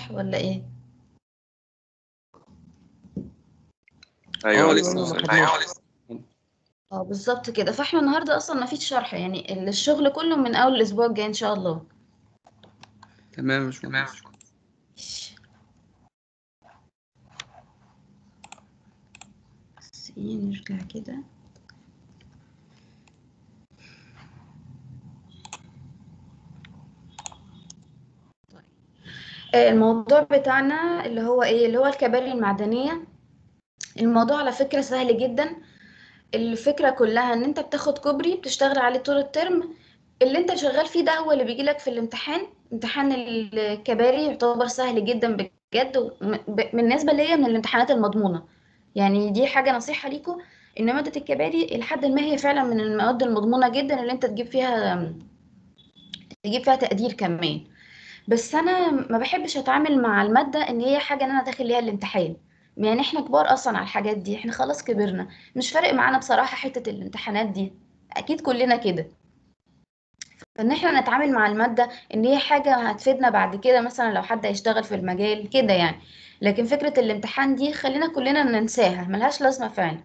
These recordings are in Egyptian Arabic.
صح ولا ايه ايوه آه، لسه ما وصلنا. خدناش. اه بالظبط كده فاحنا النهارده اصلا ما فيش شرح يعني الشغل كله من اول الاسبوع الجاي ان شاء الله تمام يا باشمهندس بس ايه نرجع كده طيب. آه، الموضوع بتاعنا اللي هو ايه اللي هو الكباري المعدنية الموضوع على فكرة سهل جدا الفكرة كلها ان انت بتاخد كوبري بتشتغل عليه طول الترم اللي انت شغال فيه ده هو اللي بيجيلك في الامتحان امتحان الكباري يعتبر سهل جدا بجد وم- ب- بالنسبة ليا من الامتحانات المضمونة يعني دي حاجة نصيحة ليكم ان مادة الكباري لحد ما هي فعلا من المواد المضمونة جدا اللي انت تجيب فيها تجيب فيها تقدير كمان بس انا ما بحبش اتعامل مع المادة ان هي حاجة ان انا داخل ليها الامتحان يعني احنا كبار اصلا على الحاجات دي احنا خلاص كبرنا مش فارق معانا بصراحة حتة الامتحانات دي اكيد كلنا كده فان احنا نتعامل مع المادة ان هي حاجة هتفيدنا بعد كده مثلا لو حد هيشتغل في المجال كده يعني لكن فكرة الامتحان دي خلينا كلنا ننساها ملهاش لازمة فعلا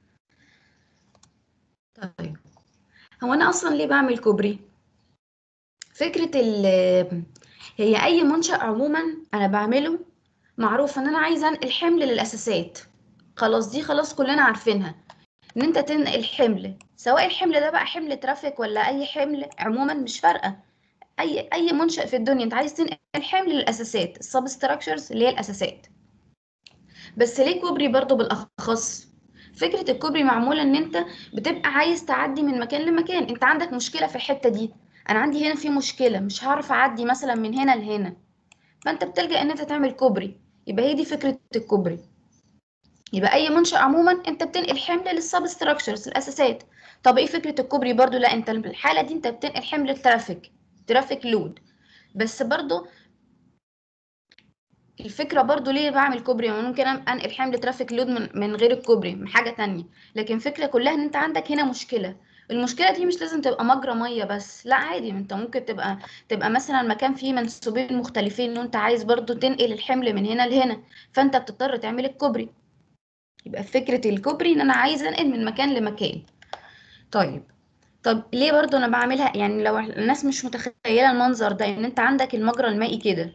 طيب هو انا اصلا ليه بعمل كوبري فكرة ال هي اي منشأ عموما انا بعمله معروف ان انا عايزه انقل حمل للاساسات خلاص دي خلاص كلنا عارفينها ان انت تنقل حمل سواء الحمل ده بقى حمل ترافيك ولا اي حمل عموما مش فارقه اي اي منشأ في الدنيا انت عايز تنقل حمل للاساسات السب ستراكشرز اللي هي الاساسات بس ليه كوبري برضو بالاخص فكره الكوبري معموله ان انت بتبقى عايز تعدي من مكان لمكان انت عندك مشكله في الحته دي انا عندي هنا في مشكله مش هعرف اعدي مثلا من هنا لهنا فانت بتلجأ ان انت تعمل كوبري يبقى هي دي فكره الكوبري يبقى اي منشأ عموما انت بتنقل حمل للسب ستراكشرز الاساسات طب ايه فكره الكوبري برضو لا انت الحاله دي انت بتنقل حمل الترافيك ترافيك لود بس برضو الفكره برضو ليه بعمل كوبري يعني ممكن انقل حمل ترافيك لود من, من غير الكوبري من حاجه تانية لكن الفكره كلها ان انت عندك هنا مشكله المشكله دي مش لازم تبقى مجرى ميه بس لا عادي انت ممكن تبقى تبقى مثلا مكان فيه منسوبين مختلفين وانت عايز برضو تنقل الحمل من هنا لهنا فانت بتضطر تعمل الكوبري يبقى فكره الكوبري ان انا عايزه انقل من مكان لمكان طيب طب ليه برضو انا بعملها يعني لو الناس مش متخيله المنظر ده ان انت عندك المجرى المائي كده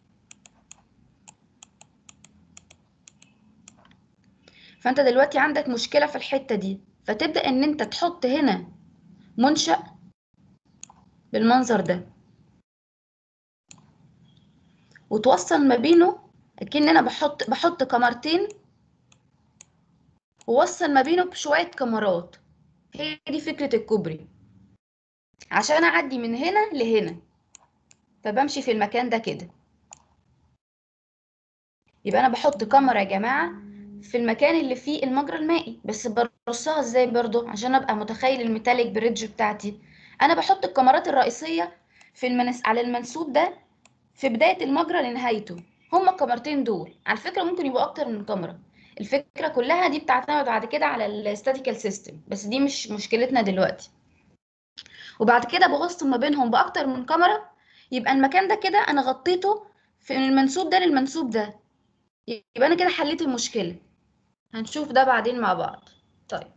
فانت دلوقتي عندك مشكله في الحته دي فتبدا ان انت تحط هنا منشأ بالمنظر ده وتوصل ما بينه اكن انا بحط بحط كمرتين ووصل ما بينه بشويه كمرات هي دي فكره الكوبري عشان اعدي من هنا لهنا فبمشي في المكان ده كده يبقى انا بحط كاميرا يا جماعه في المكان اللي فيه المجرى المائي بس برصها ازاي برضو عشان ابقى متخيل الميتاليك بريدج بتاعتي انا بحط الكاميرات الرئيسيه في المنس... على المنسوب ده في بدايه المجرى لنهايته هما الكاميرتين دول على فكره ممكن يبقوا اكتر من كاميرا الفكره كلها دي بتعتمد بعد كده على الاستاتيكال سيستم بس دي مش مشكلتنا دلوقتي وبعد كده بوصل ما بينهم باكتر من كاميرا يبقى المكان ده كده انا غطيته في المنسوب ده للمنسوب ده يبقى انا كده حليت المشكله هنشوف ده بعدين مع بعض طيب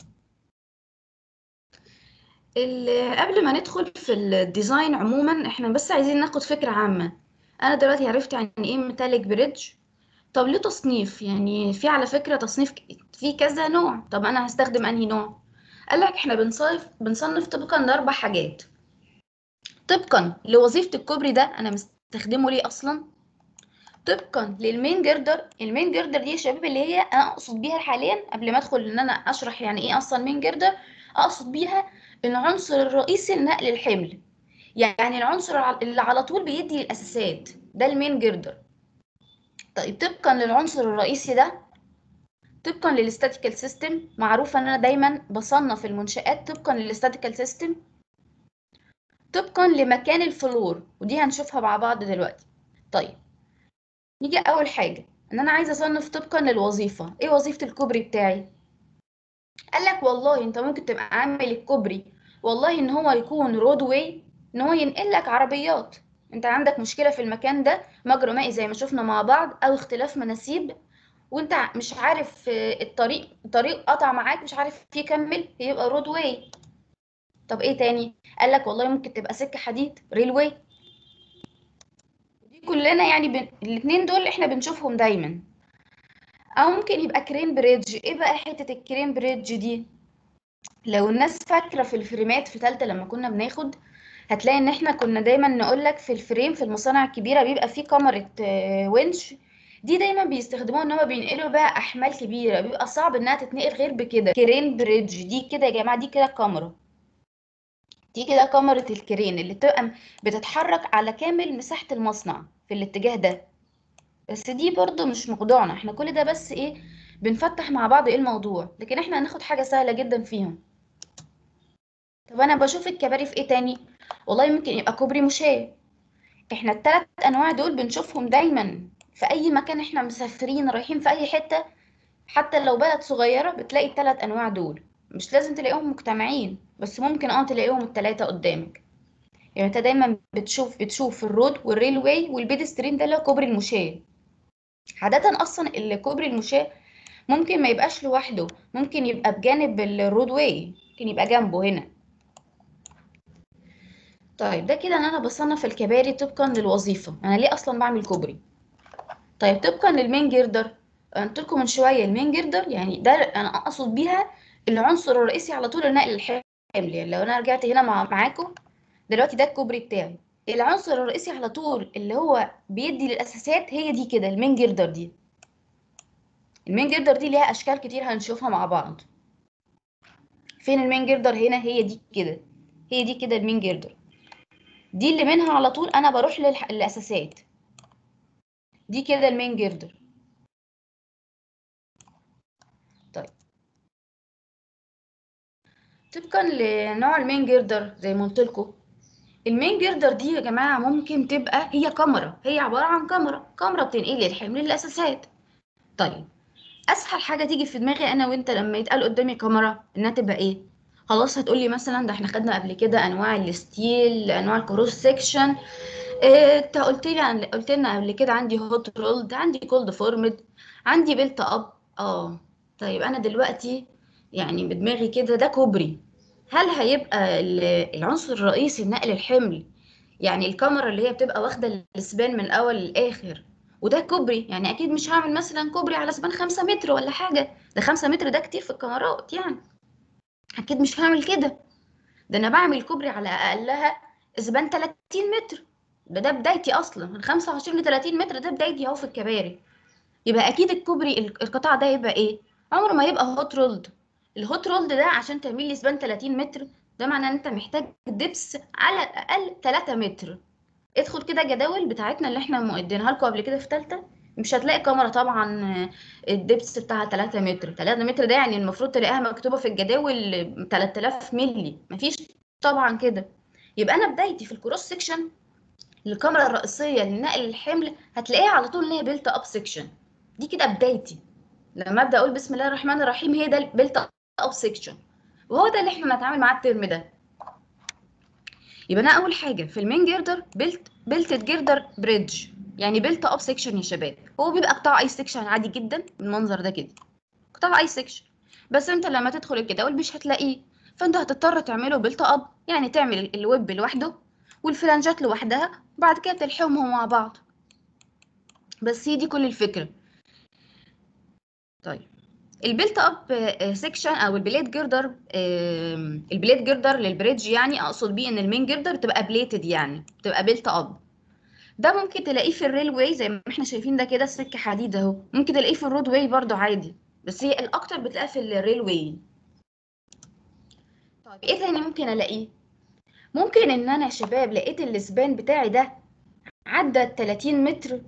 ال- قبل ما ندخل في الديزاين عموما احنا بس عايزين ناخد فكرة عامة انا دلوقتي عرفت يعني ايه ميتاليك بريدج طب ليه تصنيف يعني في على فكرة تصنيف ك- في كذا نوع طب انا هستخدم انهي نوع قال لك احنا بنصنف بنصنف طبقا لاربع حاجات طبقا لوظيفة الكوبري ده انا مستخدمه ليه اصلا طبقا للمين جردر المين جردر دي يا شباب اللي هي انا اقصد بيها حاليا قبل ما ادخل ان انا اشرح يعني ايه اصلا مين جردر اقصد بيها العنصر الرئيسي لنقل الحمل يعني العنصر الع- اللي على طول بيدي الاساسات ده المين جردر طيب طبقا للعنصر الرئيسي ده طبقا للاستاتيكال سيستم معروف ان انا دايما بصنف المنشآت طبقا للاستاتيكال سيستم طبقا لمكان الفلور ودي هنشوفها مع بعض دلوقتي طيب نيجي اول حاجه ان انا عايزه اصنف طبقا للوظيفه ايه وظيفه الكوبري بتاعي قال لك والله انت ممكن تبقى عامل الكوبري والله ان هو يكون رود واي ان هو ينقل لك عربيات انت عندك مشكله في المكان ده مجرى مائي زي ما شفنا مع بعض او اختلاف مناسيب وانت مش عارف آه، الطريق الطريق قطع معاك مش عارف يكمل يبقى رود واي طب ايه تاني قال لك والله ممكن تبقى سكه حديد ريل واي دي كلنا يعني بن... الاثنين دول احنا بنشوفهم دايما او ممكن يبقى كرين بريدج ايه بقى حته الكرين بريدج دي لو الناس فاكره في الفريمات في ثالثه لما كنا بناخد هتلاقي ان احنا كنا دايما نقول لك في الفريم في المصانع الكبيره بيبقى فيه كاميرا آه، ونش دي دايما بيستخدموها ان هم بينقلوا بقى احمال كبيره بيبقى صعب انها تتنقل غير بكده كرين بريدج دي كده يا جماعه دي كده كاميرا دي كده كاميرا الكرين اللي تبقى بتتحرك على كامل مساحه المصنع في الاتجاه ده بس دي برضو مش موضوعنا احنا كل ده بس ايه بنفتح مع بعض ايه الموضوع لكن احنا هناخد حاجه سهله جدا فيهم طب انا بشوف الكباري في ايه تاني والله ممكن يبقى كوبري مشاة احنا الثلاث انواع دول بنشوفهم دايما في اي مكان احنا مسافرين رايحين في اي حته حتى لو بلد صغيره بتلاقي الثلاث انواع دول مش لازم تلاقيهم مجتمعين بس ممكن اه تلاقيهم الثلاثه قدامك يعني انت دايما بتشوف بتشوف الرود والريل واي والبيدسترين ده اللي هو كوبري المشاة عادة أصلا الكوبري المشاة ممكن ما يبقاش لوحده ممكن يبقى بجانب الرود واي ممكن يبقى جنبه هنا طيب ده كده ان انا بصنف الكباري طبقا للوظيفة انا ليه اصلا بعمل كوبري طيب طبقا للمين جيردر قلت لكم من شوية المين جيردر يعني ده انا اقصد بيها العنصر الرئيسي على طول النقل الحمل يعني لو انا رجعت هنا مع معاكم دلوقتي ده الكوبري بتاعي العنصر الرئيسي على طول اللي هو بيدي للاساسات هي دي كده المين جيردر دي المين جيردر دي ليها اشكال كتير هنشوفها مع بعض فين المين جيردر هنا هي دي كده هي دي كده المين جيردر دي اللي منها على طول انا بروح للح- للاساسات دي كده المين جيردر طيب طبقا لنوع المين جيردر زي ما قلت لكم المين جيردر دي يا جماعه ممكن تبقى هي كاميرا هي عباره عن كاميرا كاميرا بتنقل لي الحمل للاساسات طيب اسهل حاجه تيجي في دماغي انا وانت لما يتقال قدامي كاميرا انها تبقى ايه خلاص هتقولي مثلا ده احنا خدنا قبل كده انواع الستيل انواع الكروس سيكشن إيه، انت قلت لي عن قلت لنا قبل كده عندي هوت رولد عندي كولد فورمد عندي بيلت اب اه طيب انا دلوقتي يعني بدماغي كده ده كوبري هل هيبقى ال- العنصر الرئيسي لنقل الحمل يعني الكاميرا اللي هي بتبقى واخده الاسبان من الاول للاخر وده كوبري يعني اكيد مش هعمل مثلا كوبري على سبان خمسة متر ولا حاجه ده خمسة متر ده كتير في الكاميرات يعني اكيد مش هعمل كده ده انا بعمل كوبري على اقلها اسبان 30 متر ده ده بدايتي اصلا من 25 ل 30 متر ده بدايتي اهو في الكباري يبقى اكيد الكوبري ال- القطاع ده يبقى ايه عمره ما يبقى هوت رولد الهوت رولد ده عشان تعمل لي سبان 30 متر ده معناه ان انت محتاج دبس على الاقل 3 متر ادخل كده الجداول بتاعتنا اللي احنا مقدينها لكم قبل كده في ثالثه مش هتلاقي كاميرا طبعا آه، الدبس بتاعها 3 متر 3 متر ده يعني المفروض تلاقيها مكتوبه في الجداول 3000 مللي مفيش طبعا كده يبقى انا بدايتي في الكروس سيكشن الكاميرا الرئيسيه لنقل الحمل هتلاقيها على طول ان هي بيلت اب سيكشن دي كده بدايتي لما ابدا اقول بسم الله الرحمن الرحيم هي ده البيلت اب سيكشن وهو ده اللي احنا هنتعامل معاه الترم ده يبقى انا اول حاجه في المين جيردر بيلت بيلتد جيردر بريدج يعني بيلت اب سيكشن يا شباب هو بيبقى قطاع اي سيكشن عادي جدا بالمنظر ده كده قطاع اي سيكشن بس انت لما تدخل الجداول مش هتلاقيه فانت هتضطر تعمله بيلت اب يعني تعمل الويب لوحده والفلانجات لوحدها وبعد كده تلحمهم مع بعض بس هي دي كل الفكره طيب البيلت اب سيكشن او البليد جردر البليد جردر للبريدج يعني اقصد بيه ان المين جردر تبقى بليتد يعني تبقى بيلت اب ده ممكن تلاقيه في الريل واي زي ما احنا شايفين ده كده سكه حديد اهو ممكن تلاقيه في الرود واي برضو عادي بس هي الاكتر بتلاقيها في الريل واي طيب ايه تاني ممكن الاقيه ممكن ان انا يا شباب لقيت السبان بتاعي ده عدى ال 30 متر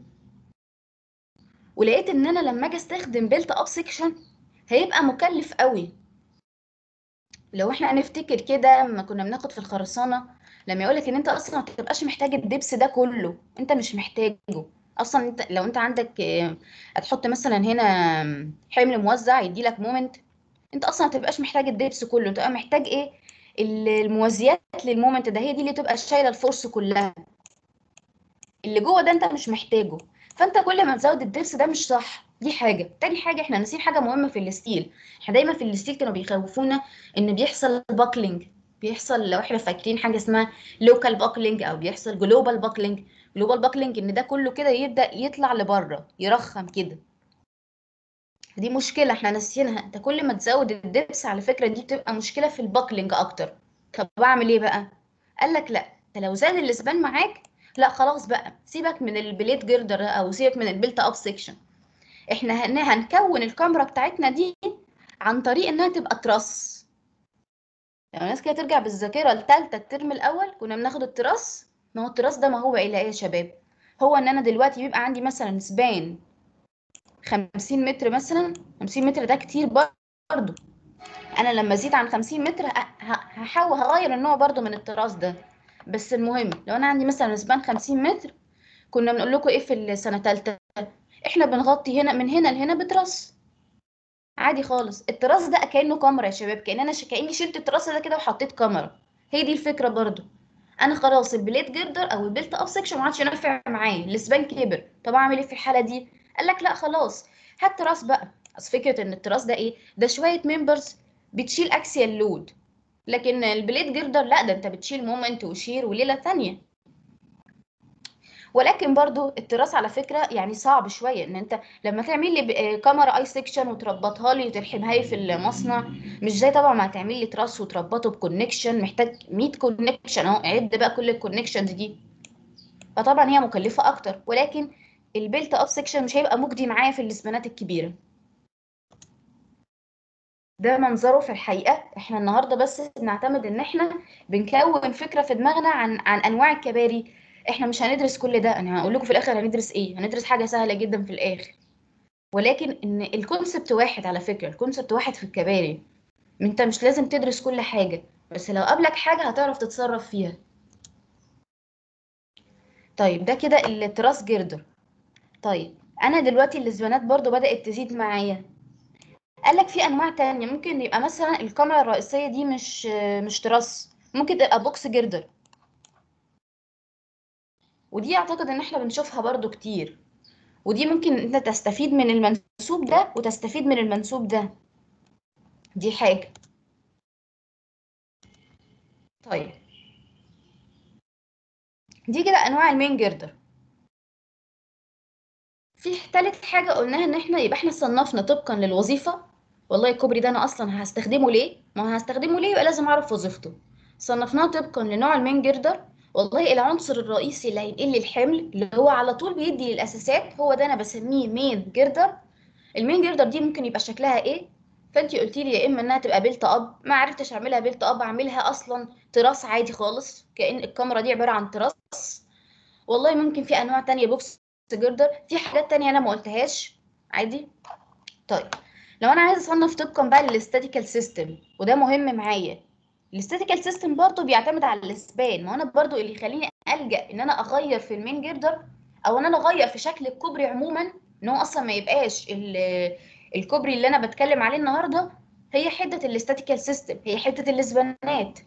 ولقيت ان انا لما اجي استخدم بيلت اب سيكشن هيبقى مكلف قوي لو احنا هنفتكر كده لما كنا بناخد في الخرسانه لما يقولك ان انت اصلا ما تبقاش محتاج الدبس ده كله انت مش محتاجه اصلا انت لو انت عندك آه، هتحط مثلا هنا حمل موزع يديلك مومنت انت اصلا ما تبقاش محتاج الدبس كله تبقى محتاج ايه ال- الموازيات للمومنت ده هي دي اللي تبقى شايله الفورس كلها اللي جوه ده انت مش محتاجه فانت كل ما تزود الدبس ده مش صح دي حاجه تاني حاجه احنا ناسيين حاجه مهمه في الستيل احنا دايما في الستيل كانوا بيخوفونا ان بيحصل باكلينج بيحصل لو احنا فاكرين حاجه اسمها لوكال باكلينج او بيحصل جلوبال باكلينج جلوبال باكلينج ان ده كله كده يبدا يطلع لبره يرخم كده دي مشكله احنا ناسيينها انت كل ما تزود الدبس على فكره دي بتبقى مشكله في الباكلينج اكتر طب اعمل ايه بقى قال لك لا انت لو زاد الاسبان معاك لا خلاص بقى سيبك من البليت جردر او سيبك من البلت اب سيكشن احنا هن- هنكون الكاميرا بتاعتنا دي عن طريق انها تبقى تراس لو الناس كده ترجع بالذاكره الثالثه الترم الاول كنا بناخد التراس ما هو التراس ده ما هو الا ايه يا شباب هو ان انا دلوقتي بيبقى عندي مثلا سبان 50 متر مثلا 50 متر ده كتير برضه انا لما ازيد عن 50 متر ه- ه- هحاول هغير النوع برضه من التراس ده بس المهم لو انا عندي مثلا سبان 50 متر كنا بنقول لكم ايه في السنه ثالثه احنا بنغطي هنا من هنا لهنا بتراس عادي خالص التراس ده كانه كاميرا يا شباب كان انا ش... كاني شلت التراس ده كده وحطيت كاميرا هي دي الفكره برضو انا خلاص البليت جردر او البلت اب سكشن ما عادش نافع معايا السبان كبر طب اعمل ايه في الحاله دي قال لك لا خلاص هات تراس بقى اصل فكره ان التراس ده ايه ده شويه ممبرز بتشيل اكسيال لود لكن البليت جردر لا ده انت بتشيل مومنت وشير وليله ثانيه ولكن برضو التراس على فكره يعني صعب شويه ان انت لما تعمل لي ب- آه، كاميرا اي سكشن وتربطها لي وتلحمها لي في المصنع مش زي طبعا ما هتعمل لي تراس وتربطه بكونكشن محتاج 100 كونكشن اهو عد بقى كل الكونكشنز دي فطبعا هي مكلفه اكتر ولكن البيلت اب سكشن مش هيبقى مجدي معايا في الاسبانات الكبيره ده منظره في الحقيقه احنا النهارده بس بنعتمد ان احنا بنكون فكره في دماغنا عن عن انواع الكباري احنا مش هندرس كل ده انا هقول لكم في الاخر هندرس ايه هندرس حاجه سهله جدا في الاخر ولكن ان الكونسبت واحد على فكره الكونسبت واحد في الكباري انت مش لازم تدرس كل حاجه بس لو قابلك حاجه هتعرف تتصرف فيها طيب ده كده التراس جردر طيب انا دلوقتي الاسبانات برضو بدات تزيد معايا قال لك في انواع تانية ممكن يبقى مثلا الكاميرا الرئيسيه دي مش مش تراس ممكن تبقى بوكس جردر ودي اعتقد ان احنا بنشوفها برضو كتير ودي ممكن انت تستفيد من المنسوب ده وتستفيد من المنسوب ده دي حاجة طيب دي كده انواع المين جردر في تالت حاجة قلناها ان احنا يبقى احنا صنفنا طبقا للوظيفة والله الكوبري ده انا اصلا هستخدمه ليه ما هو هستخدمه ليه يبقى لازم اعرف وظيفته صنفناه طبقا لنوع المين جردر والله العنصر الرئيسي اللي هينقل لي الحمل اللي هو على طول بيدي للاساسات هو ده انا بسميه مين جردر المين جردر دي ممكن يبقى شكلها ايه فانت قلتي لي يا اما انها تبقى بيلت اب ما عرفتش اعملها بيلت اب اعملها اصلا تراس عادي خالص كأن الكاميرا دي عباره عن تراس والله ممكن في انواع تانية بوكس جردر في حاجات تانية انا ما قلتهاش عادي طيب لو انا عايزه اصنف طبقا بقى للاستاتيكال سيستم وده مهم معايا الاستاتيكال سيستم برضو بيعتمد على الاسبان ما انا برضو اللي يخليني الجا ان انا اغير في المين جردر او ان انا اغير في شكل الكوبري عموما ان هو اصلا ما يبقاش ال- الكوبري اللي انا بتكلم عليه النهارده هي حته الاستاتيكال سيستم هي حته الاسبانات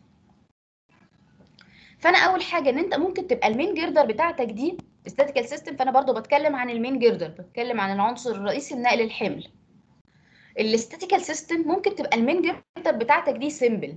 فانا اول حاجه ان انت ممكن تبقى المين جردر بتاعتك دي استاتيكال سيستم فانا برضو بتكلم عن المين جردر بتكلم عن العنصر الرئيسي لنقل الحمل الاستاتيكال سيستم ممكن تبقى المين جردر بتاعتك دي سيمبل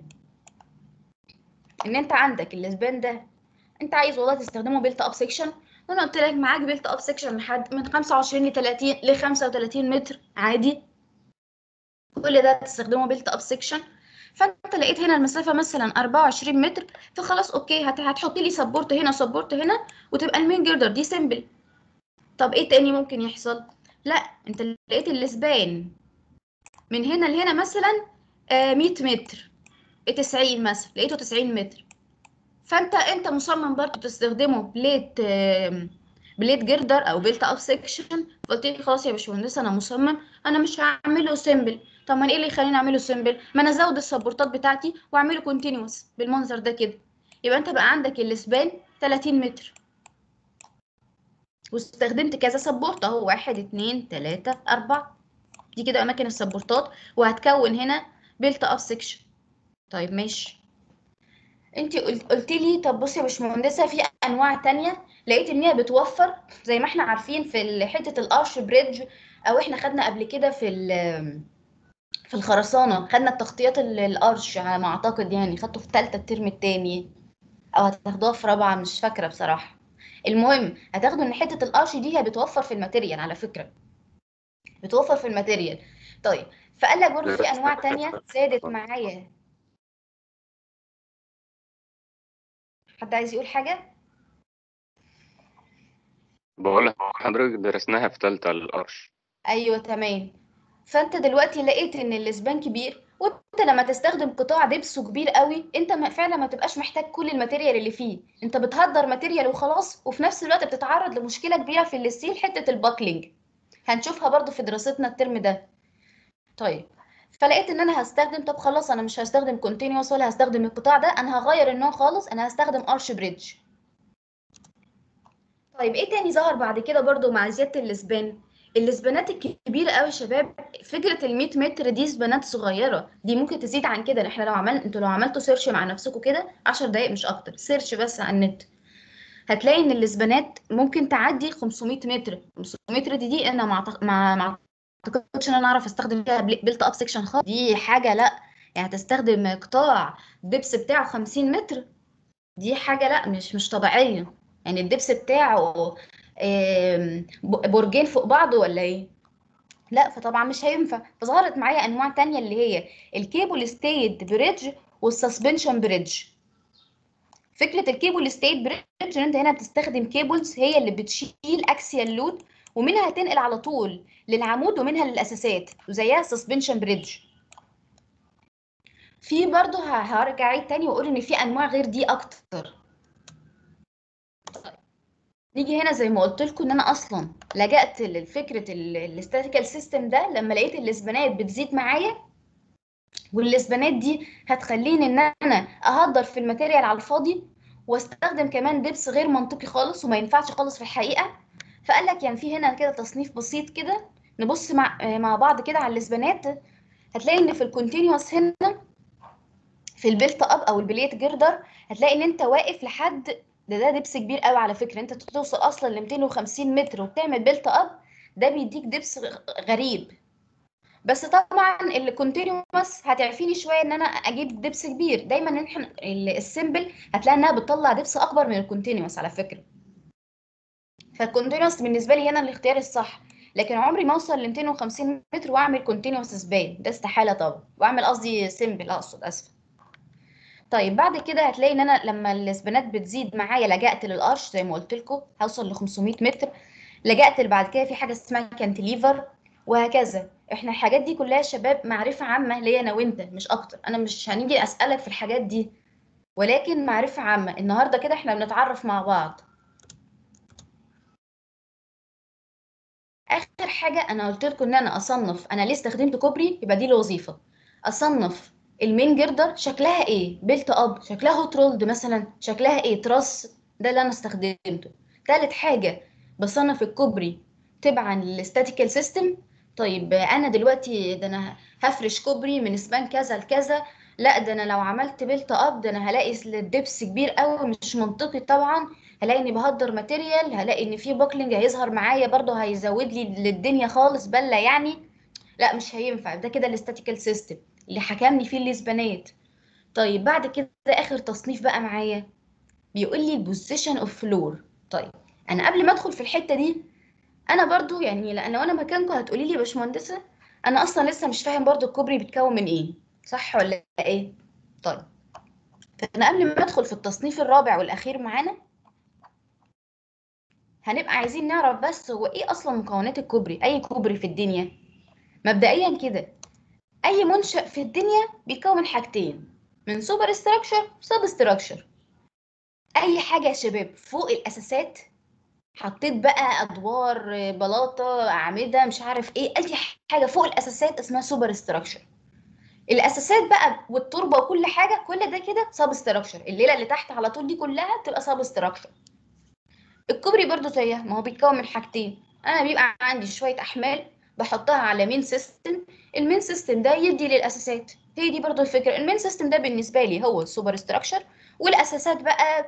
ان انت عندك الاسبان ده انت عايز والله تستخدمه بيلت اب سيكشن وانا قلت لك معاك بيلت اب سيكشن لحد من 25 ل 30 ل 35 متر عادي كل ده تستخدمه بيلت اب سيكشن فانت لقيت هنا المسافه مثلا 24 متر فخلاص اوكي هت... هتحطي لي سبورت هنا سبورت هنا وتبقى المين جردر دي سيمبل طب ايه تاني ممكن يحصل لا انت لقيت الاسبان من هنا لهنا مثلا آه 100 متر 90 مثلا لقيته 90 متر فانت انت مصمم برضه تستخدمه بليت آم، بليت جردر او بيلت اب سيكشن قلت لي خلاص يا باشمهندس انا مصمم انا مش هعمله سيمبل طب ما انا ايه اللي يخليني اعمله سيمبل ما انا ازود السبورتات بتاعتي واعمله كونتينوس بالمنظر ده كده يبقى انت بقى عندك الاسبان 30 متر واستخدمت كذا سبورت اهو واحد اتنين تلاتة اربعة دي كده اماكن السبورتات وهتكون هنا بيلت اب سيكشن طيب ماشي انت قلت لي طب بصي يا باشمهندسه في انواع تانية لقيت ان هي بتوفر زي ما احنا عارفين في ال- حته الارش بريدج او احنا خدنا قبل كده في ال- في الخرسانه خدنا التغطيات ال- الارش على ما اعتقد يعني خدته في ثالثه الترم الثاني او هتاخدوها في رابعه مش فاكره بصراحه المهم هتاخدوا ان حته الارش دي هي بتوفر في الماتيريال على فكره بتوفر في الماتيريال طيب فقال لك برضه في انواع تانية زادت معايا حد عايز يقول حاجه بقول لك حضرتك درسناها في تالتة القرش ايوه تمام فانت دلوقتي لقيت ان الاسبان كبير وانت لما تستخدم قطاع دبسه كبير قوي انت ما- فعلا ما تبقاش محتاج كل الماتيريال اللي فيه انت بتهدر ماتيريال وخلاص وفي نفس الوقت بتتعرض لمشكله كبيره في الستيل حته الباكلينج هنشوفها برضو في دراستنا الترم ده طيب فلقيت ان انا هستخدم طب خلاص انا مش هستخدم كونتينوس ولا هستخدم القطاع ده انا هغير النوع خالص انا هستخدم ارش بريدج طيب ايه تاني ظهر بعد كده برضو مع زياده الاسبان الاسبانات الكبيره قوي يا شباب فكره ال 100 متر دي اسبانات صغيره دي ممكن تزيد عن كده احنا لو عمل انتوا لو عملتوا سيرش مع نفسكم كده 10 دقائق مش اكتر سيرش بس على النت هتلاقي ان الاسبانات ممكن تعدي 500 متر 500 متر دي, دي انا ما أعتق- ما ما اعتقدش ان انا اعرف استخدم فيها بيلت اب سيكشن خالص دي حاجه لا يعني هتستخدم قطاع دبس بتاعه 50 متر دي حاجه لا مش مش طبيعيه يعني الدبس بتاعه آم، ب- برجين فوق بعض ولا ايه لا فطبعا مش هينفع فظهرت معايا انواع تانية اللي هي الكيبل ستيد بريدج والسسبنشن بريدج فكره الكيبل ستيد بريدج ان انت هنا بتستخدم كيبلز هي اللي بتشيل اكسيال لود ومنها تنقل على طول للعمود ومنها للاساسات وزيها سسبنشن بريدج في برضه ه- هرجع عيد تاني واقول ان في انواع غير دي اكتر نيجي هنا زي ما قلت لكم ان انا اصلا لجأت لفكره الاستاتيكال سيستم ده لما لقيت الاسبانات بتزيد معايا والاسبانات دي هتخليني ان انا اهدر في الماتيريال على الفاضي واستخدم كمان دبس غير منطقي خالص وما ينفعش خالص في الحقيقه فقال لك يعني في هنا كده تصنيف بسيط كده نبص مع آه، مع بعض كده على الاسبانات هتلاقي ان في الكونتينوس هنا في البيلت اب او البليت جردر هتلاقي ان انت واقف لحد ده ده دبس كبير قوي على فكره انت توصل اصلا ل 250 متر وبتعمل بيلت اب ده بيديك دبس غ- غريب بس طبعا الكونتينوس هتعرفيني شويه ان انا اجيب دبس كبير دايما احنا ال- السيمبل هتلاقي انها بتطلع دبس اكبر من الكونتينوس على فكره فالكونتينوس بالنسبه لي هنا الاختيار الصح لكن عمري ما اوصل ل 250 متر واعمل كونتينوس سبان ده استحاله طبعا واعمل قصدي سيمبل اقصد اسف طيب بعد كده هتلاقي ان انا لما السبانات بتزيد معايا لجأت للقرش زي ما قلت لكم هوصل ل 500 متر لجأت اللي بعد كده في حاجه اسمها كانتليفر وهكذا احنا الحاجات دي كلها يا شباب معرفه عامه ليا انا وانت مش اكتر انا مش هنيجي اسالك في الحاجات دي ولكن معرفه عامه النهارده كده احنا بنتعرف مع بعض اخر حاجه انا قلت لكم ان انا اصنف انا ليه استخدمت كوبري يبقى دي الوظيفه اصنف المين جردر شكلها ايه بيلت اب شكلها هوت رولد مثلا شكلها ايه تراس ده اللي انا استخدمته تالت حاجه بصنف الكوبري تبعا للاستاتيكال سيستم طيب انا دلوقتي ده انا هفرش كوبري من سبان كذا لكذا لا ده انا لو عملت بيلت اب ده انا هلاقي الدبس كبير قوي مش منطقي طبعا هلاقي اني بهدر ماتيريال هلاقي ان في بوكلينج هيظهر معايا برضه هيزود لي للدنيا خالص بله يعني لا مش هينفع ده كده الاستاتيكال سيستم اللي حكمني فيه الاسبانات طيب بعد كده اخر تصنيف بقى معايا بيقول لي البوزيشن اوف فلور طيب انا قبل ما ادخل في الحته دي انا برضو يعني لان لو انا مكانكم هتقولي لي يا باشمهندسه انا اصلا لسه مش فاهم برضو الكوبري بيتكون من ايه صح ولا ايه طيب فانا قبل ما ادخل في التصنيف الرابع والاخير معانا هنبقى عايزين نعرف بس هو ايه اصلا مكونات الكوبري اي كوبري في الدنيا مبدئيا كده اي منشأ في الدنيا بيتكون من حاجتين من سوبر استراكشر وسب استراكشر اي حاجه يا شباب فوق الاساسات حطيت بقى ادوار بلاطه اعمده مش عارف ايه اي حاجه فوق الاساسات اسمها سوبر استراكشر الاساسات بقى والتربه وكل حاجه كل ده كده سب استراكشر الليله اللي تحت على طول دي كلها تبقى سب استراكشر الكوبري برضو زيها ما هو بيتكون من حاجتين انا بيبقى عندي شويه احمال بحطها على مين سيستم المين سيستم ده يدي للاساسات هي دي برضو الفكره المين سيستم ده بالنسبه لي هو السوبر استراكشر والاساسات بقى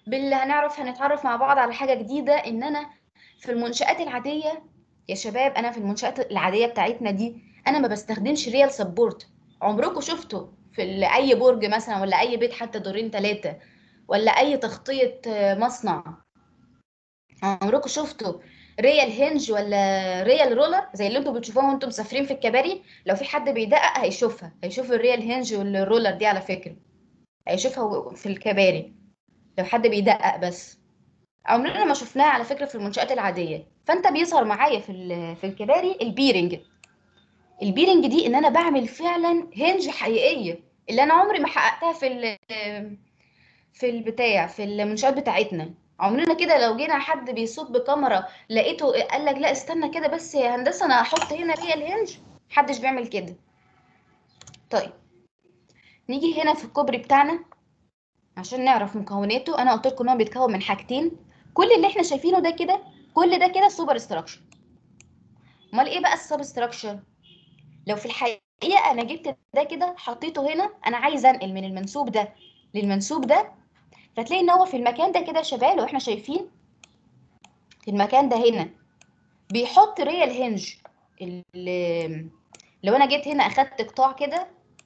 باللي هنعرف هنتعرف مع بعض على حاجة جديدة ان انا في المنشآت العادية يا شباب انا في المنشآت العادية بتاعتنا دي انا ما بستخدمش ريال سبورت عمركم شفتوا في ال- اي برج مثلا ولا اي بيت حتى دورين ثلاثة ولا اي تغطية آه، مصنع عمركم شفتوا ريال هنج ولا ريال رولر زي اللي انتوا بتشوفوها وانتم مسافرين في الكباري لو في حد بيدقق هيشوفها هيشوف الريال هنج والرولر دي على فكرة هيشوفها في الكباري لو حد بيدقق بس عمرنا ما شفناها على فكرة في المنشآت العادية فانت بيظهر معايا في ال- في الكباري البيرنج البيرنج دي ان انا بعمل فعلا هنج حقيقية اللي انا عمري ما حققتها في ال- في البتاع في المنشآت بتاعتنا عمرنا كده لو جينا حد بيصوت بكاميرا لقيته قال لك لا استنى كده بس يا هندسة انا هحط هنا ريال هنج محدش بيعمل كده طيب نيجي هنا في الكوبري بتاعنا عشان نعرف مكوناته انا قلت لكم ان هو بيتكون من حاجتين كل اللي احنا شايفينه ده كده كل ده كده سوبر ستراكشر امال ايه بقى السب ستراكشر لو في الحقيقه انا جبت ده كده حطيته هنا انا عايزه انقل من المنسوب ده للمنسوب ده فتلاقي ان هو في المكان ده كده يا شباب لو احنا شايفين في المكان ده هنا بيحط ريال هنج ال- لو انا جيت هنا اخدت قطاع كده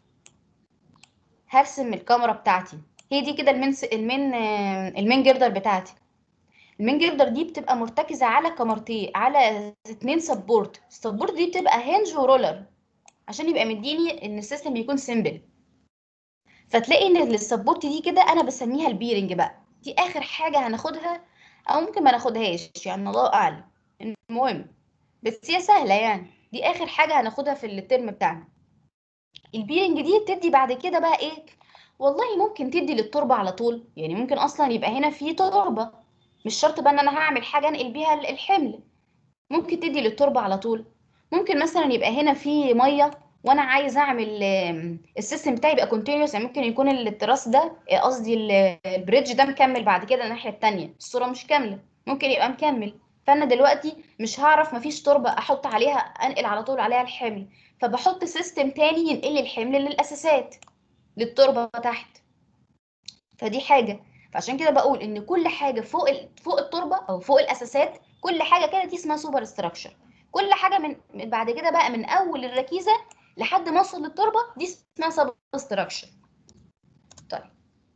هرسم الكاميرا بتاعتي هي دي كده المين المين آه، المين جردر بتاعتي المين جردر دي بتبقى مرتكزه على كاميرتين على اتنين سبورت السبورت دي بتبقى هنج ورولر عشان يبقى مديني ان السيستم يكون سيمبل فتلاقي ان السبورت دي كده انا بسميها البيرنج بقى دي اخر حاجه هناخدها او ممكن ما ناخدهاش يعني الله اعلم المهم بس هي سهله يعني دي اخر حاجه هناخدها في الترم بتاعنا البيرنج دي بتدي بعد كده بقى ايه والله ممكن تدي للتربه على طول يعني ممكن اصلا يبقى هنا في تربه مش شرط بقى ان انا هعمل حاجه انقل بيها ال- الحمل ممكن تدي للتربه على طول ممكن مثلا يبقى هنا في ميه وانا عايز اعمل آم، السيستم بتاعي يبقى كونتينوس يعني ممكن يكون التراس ده آه، قصدي ال- البريدج ده مكمل بعد كده الناحيه التانية الصوره مش كامله ممكن يبقى مكمل فانا دلوقتي مش هعرف مفيش تربه احط عليها انقل على طول عليها الحمل فبحط سيستم تاني ينقل لي الحمل للاساسات للتربه تحت فدي حاجه فعشان كده بقول ان كل حاجه فوق ال... فوق التربه او فوق الاساسات كل حاجه كده دي اسمها سوبر ستراكشر كل حاجه من من بعد كده بقى من اول الركيزه لحد ما اوصل للتربه دي اسمها سب ستراكشر طيب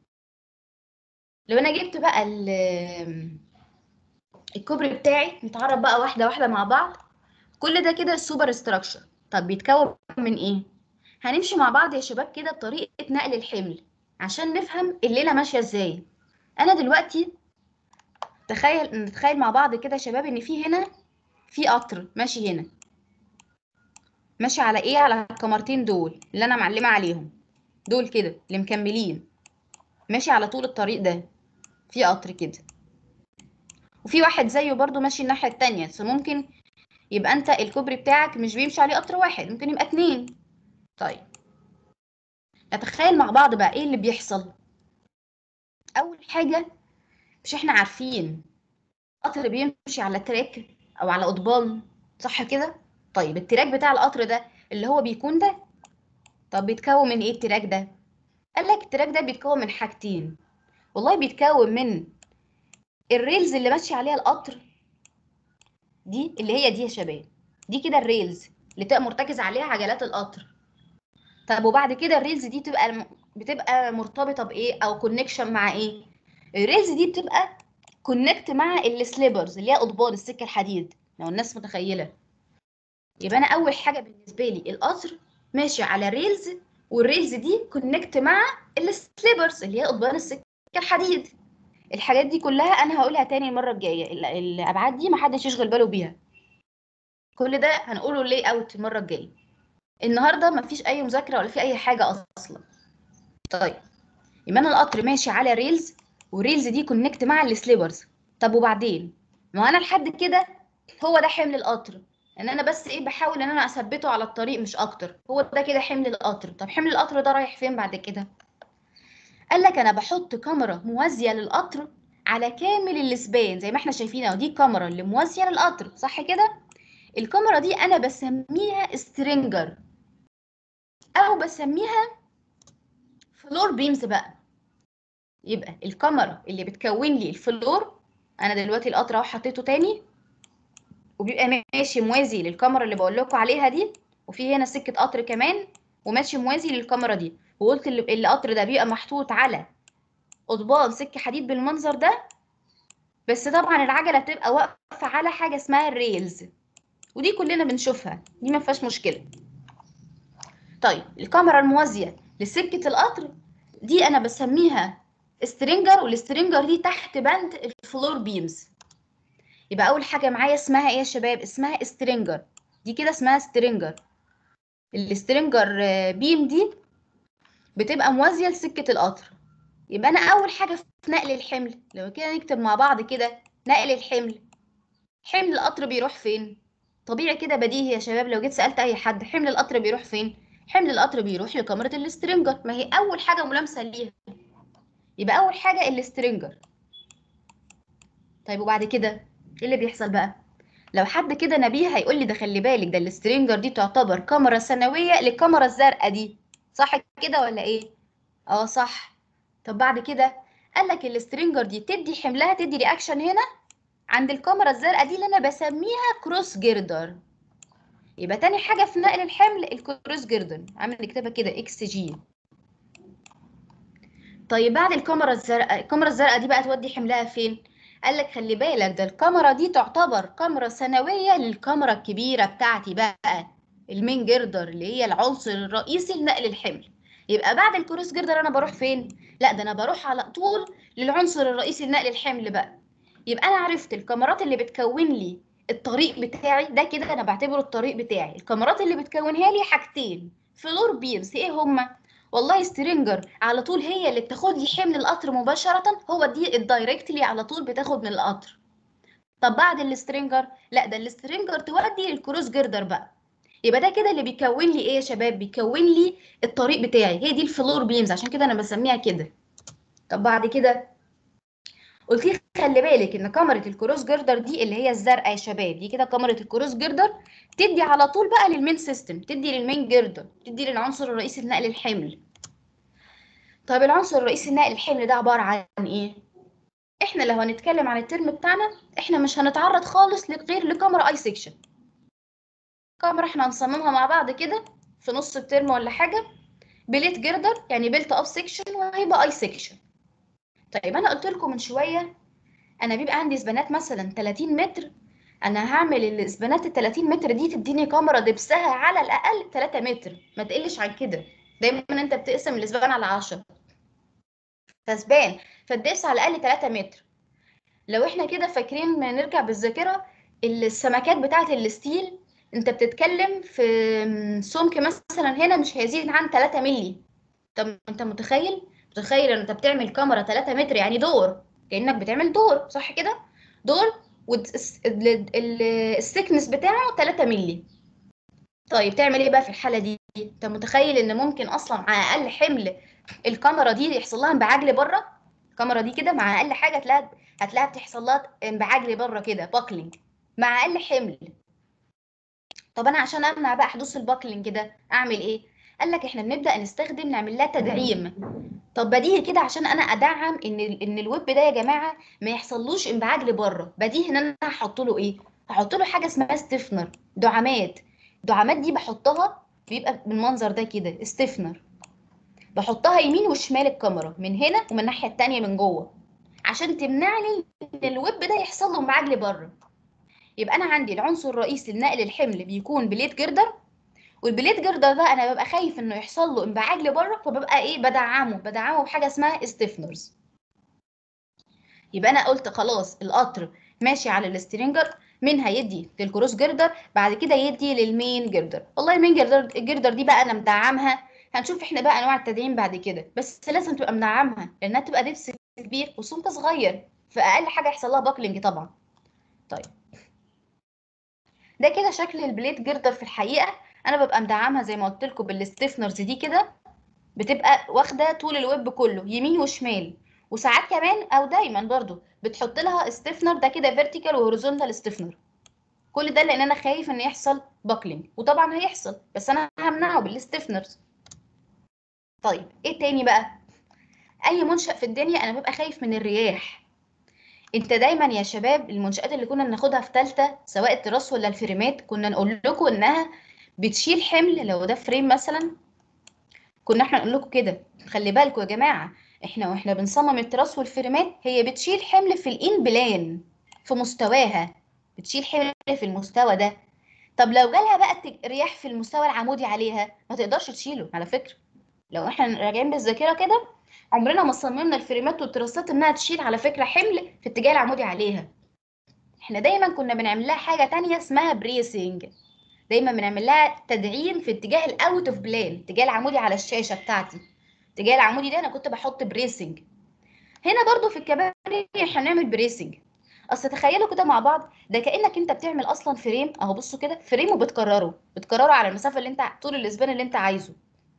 لو انا جبت بقى ال- الكوبري بتاعي نتعرف بقى واحده واحده مع بعض كل ده كده السوبر ستراكشر طب بيتكون من ايه هنمشي مع بعض يا شباب كده بطريقه نقل الحمل عشان نفهم الليله ماشيه ازاي انا دلوقتي تخيل نتخيل مع بعض كده يا شباب ان في هنا في قطر ماشي هنا ماشي على ايه على الكمرتين دول اللي انا معلمه عليهم دول كده اللي مكملين ماشي على طول الطريق ده في قطر كده وفي واحد زيه برضو ماشي الناحيه التانية بس ممكن يبقى انت الكوبري بتاعك مش بيمشي عليه قطر واحد ممكن يبقى اتنين طيب نتخيل مع بعض بقى ايه اللي بيحصل اول حاجه مش احنا عارفين قطر بيمشي على تراك او على قضبان صح كده طيب التراك بتاع القطر ده اللي هو بيكون ده طب بيتكون من ايه التراك ده قال لك التراك ده بيتكون من حاجتين والله بيتكون من الريلز اللي ماشي عليها القطر دي اللي هي دي يا شباب دي كده الريلز اللي تبقى مرتكز عليها عجلات القطر طب وبعد كده الريلز دي بتبقى بتبقى مرتبطه بايه او كونكشن مع ايه الريلز دي بتبقى كونكت مع السليبرز اللي هي قضبان السكه الحديد لو الناس متخيله يبقى انا اول حاجه بالنسبه لي القطر ماشي على ريلز والريلز دي كونكت مع السليبرز اللي هي قضبان السكه الحديد الحاجات دي كلها انا هقولها تاني المره الجايه ال- الابعاد دي محدش يشغل باله بيها كل ده هنقوله لي اوت المره الجايه النهارده مفيش اي مذاكره ولا في اي حاجه اصلا طيب يبقى انا القطر ماشي على ريلز والريلز دي كونكت مع السليبرز طب وبعدين ما انا لحد كده هو ده حمل القطر ان انا بس ايه بحاول ان انا اثبته على الطريق مش اكتر هو ده كده حمل القطر طب حمل القطر ده رايح فين بعد كده قال لك انا بحط كاميرا موازيه للقطر على كامل السبان زي ما احنا شايفين اهو دي الكاميرا اللي موازيه للقطر صح كده الكاميرا دي انا بسميها سترينجر او بسميها فلور بيمز بقى يبقى الكاميرا اللي بتكون لي الفلور انا دلوقتي القطر اهو حطيته تاني وبيبقى ماشي موازي للكاميرا اللي بقول لكم عليها دي وفي هنا سكه قطر كمان وماشي موازي للكاميرا دي وقلت اللي- القطر ده بيبقى محطوط على قضبان سكه حديد بالمنظر ده بس طبعا العجله بتبقى واقفه على حاجه اسمها الريلز ودي كلنا بنشوفها دي ما فيهاش مشكله طيب الكاميرا الموازيه لسكه القطر دي انا بسميها سترينجر والسترينجر دي تحت بند الفلور بيمز يبقى اول حاجه معايا اسمها ايه يا شباب اسمها سترينجر دي كده اسمها سترينجر السترينجر آه، بيم دي بتبقى موازيه لسكه القطر يبقى انا اول حاجه في نقل الحمل لو كده نكتب مع بعض كده نقل الحمل حمل القطر بيروح فين طبيعي كده بديهي يا شباب لو جيت سالت اي حد حمل القطر بيروح فين حمل القطر بيروح لكاميرا السترينجر ما هي اول حاجه ملامسه ليها يبقى اول حاجه السترينجر طيب وبعد كده ايه اللي بيحصل بقى لو حد كده نبيه هيقول لي ده خلي بالك ده السترينجر دي تعتبر كاميرا ثانويه للكاميرا الزرقاء دي صح كده ولا ايه اه صح طب بعد كده قال لك السترينجر دي تدي حملها تدي رياكشن هنا عند الكاميرا الزرقاء دي اللي انا بسميها كروس جيردر يبقى تاني حاجه في نقل الحمل الكروس جيردر عامل نكتبها كده اكس جي طيب بعد الكاميرا الزرقاء الكاميرا الزرقاء دي بقى تودي حملها فين قال لك خلي بالك ده الكاميرا دي تعتبر كاميرا ثانويه للكاميرا الكبيره بتاعتي بقى المين جيردر اللي هي العنصر الرئيسي لنقل الحمل يبقى بعد الكروس جيردر انا بروح فين لا ده انا بروح على طول للعنصر الرئيسي لنقل الحمل بقى يبقى انا عرفت الكاميرات اللي بتكون لي الطريق بتاعي ده كده انا بعتبره الطريق بتاعي الكاميرات اللي بتكونها لي حاجتين فلور بيمز ايه هما والله سترينجر على طول هي اللي بتاخد لي حمل القطر مباشره هو دي الدايركتلي على طول بتاخد من القطر طب بعد السترينجر لا ده السترينجر تودي للكروس جيردر بقى يبقى ده كده اللي بيكون لي ايه يا شباب بيكون لي الطريق بتاعي هي دي الفلور بيمز عشان كده انا بسميها كده طب بعد كده قلت لي خلي بالك ان كاميرا الكروس جيردر دي اللي هي الزرقاء يا شباب دي كده كاميرا الكروس جيردر تدي على طول بقى للمين سيستم تدي للمين جيردر تدي للعنصر الرئيسي لنقل الحمل طيب العنصر الرئيسي لنقل الحمل ده عباره عن ايه احنا لو هنتكلم عن الترم بتاعنا احنا مش هنتعرض خالص غير لكاميرا اي سيكشن كاميرا احنا هنصممها مع بعض كده في نص الترم ولا حاجه بليت جيردر يعني بيلت اب سيكشن وهيبقى اي سيكشن طيب انا قلت لكم من شويه انا بيبقى عندي سبانات مثلا 30 متر انا هعمل السبانات ال 30 متر دي تديني كاميرا دبسها على الاقل 3 متر ما تقلش عن كده دايما انت بتقسم الاسبان على 10 فسبان فالدبس على الاقل 3 متر لو احنا كده فاكرين نرجع بالذاكره السمكات بتاعه الستيل انت بتتكلم في سمك مثلا هنا مش هيزيد عن 3 مللي طب انت متخيل متخيل ان انت بتعمل كاميرا 3 متر يعني دور كانك بتعمل دور صح كده دور والسكنس بتاعه 3 مللي طيب تعمل ايه بقى في الحاله دي انت متخيل ان ممكن اصلا مع اقل حمل الكاميرا دي يحصل لها انبعاج لبره الكاميرا دي كده مع اقل حاجه هتلاقيها هتلاقيها بتحصل لها انبعاج لبره كده باكلينج مع اقل حمل طب انا عشان امنع بقى حدوث الباكلينج ده اعمل ايه قال لك احنا بنبدا نستخدم نعمل لها تدعيم طب بديهي كده عشان انا ادعم ان ال- ان الويب ده يا جماعه ما يحصلوش انبعاج لبره بديهي ان انا هحط له ايه هحط له حاجه اسمها ستيفنر دعامات الدعامات دي بحطها بيبقى بالمنظر ده كده ستيفنر بحطها يمين وشمال الكاميرا من هنا ومن الناحيه التانية من جوه عشان تمنع لي ان الويب ده يحصل له انبعاج لبره يبقى انا عندي العنصر الرئيسي لنقل الحمل بيكون بليت جردر والبليت جردر ده انا ببقى خايف انه يحصل له انبعاج لبره فببقى ايه بدعمه بدعمه بحاجه اسمها ستيفنرز يبقى انا قلت خلاص القطر ماشي على السترينجر مين هيدي للكروس جردر بعد كده يدي للمين جردر والله المين جردر الجردر دي بقى انا مدعمها هنشوف احنا بقى انواع التدعيم بعد كده بس لازم تبقى مدعمها لانها تبقى دبس كبير وسمك صغير فاقل حاجه يحصل لها باكلينج طبعا طيب ده كده شكل البليت جردر في الحقيقه انا ببقى مدعمها زي ما قلت لكم بالستيفنرز دي كده بتبقى واخده طول الويب كله يمين وشمال وساعات كمان او دايما برضو بتحط لها ستيفنر ده كده فيرتيكال وهوريزونتال ستيفنر كل ده لان انا خايف ان يحصل باكلينج وطبعا هيحصل بس انا همنعه بالستيفنرز طيب ايه تاني بقى اي منشأ في الدنيا انا ببقى خايف من الرياح انت دايما يا شباب المنشآت اللي كنا بناخدها في ثالثه سواء التراس ولا الفريمات كنا نقول لكم انها بتشيل حمل لو ده فريم مثلا كنا احنا نقول لكم كده خلي بالكم يا جماعه احنا واحنا بنصمم التراس والفريمات هي بتشيل حمل في الان بلان في مستواها بتشيل حمل في المستوى ده طب لو جالها بقى التج- رياح في المستوى العمودي عليها ما تقدرش تشيله على فكره لو احنا راجعين بالذاكره كده عمرنا ما صممنا الفريمات والتراسات انها تشيل على فكره حمل في الاتجاه العمودي عليها احنا دايما كنا بنعمل لها حاجه تانية اسمها بريسنج دايما بنعمل لها تدعيم في اتجاه الاوت اوف بلان الاتجاه العمودي على الشاشه بتاعتي الاتجاه العمودي ده انا كنت بحط بريسنج هنا برضو في الكباري احنا بنعمل بريسنج اصل تخيلوا كده مع بعض ده كانك انت بتعمل اصلا فريم اهو بصوا كده فريم وبتكرره بتكرره على المسافه اللي انت طول الاسبان اللي انت عايزه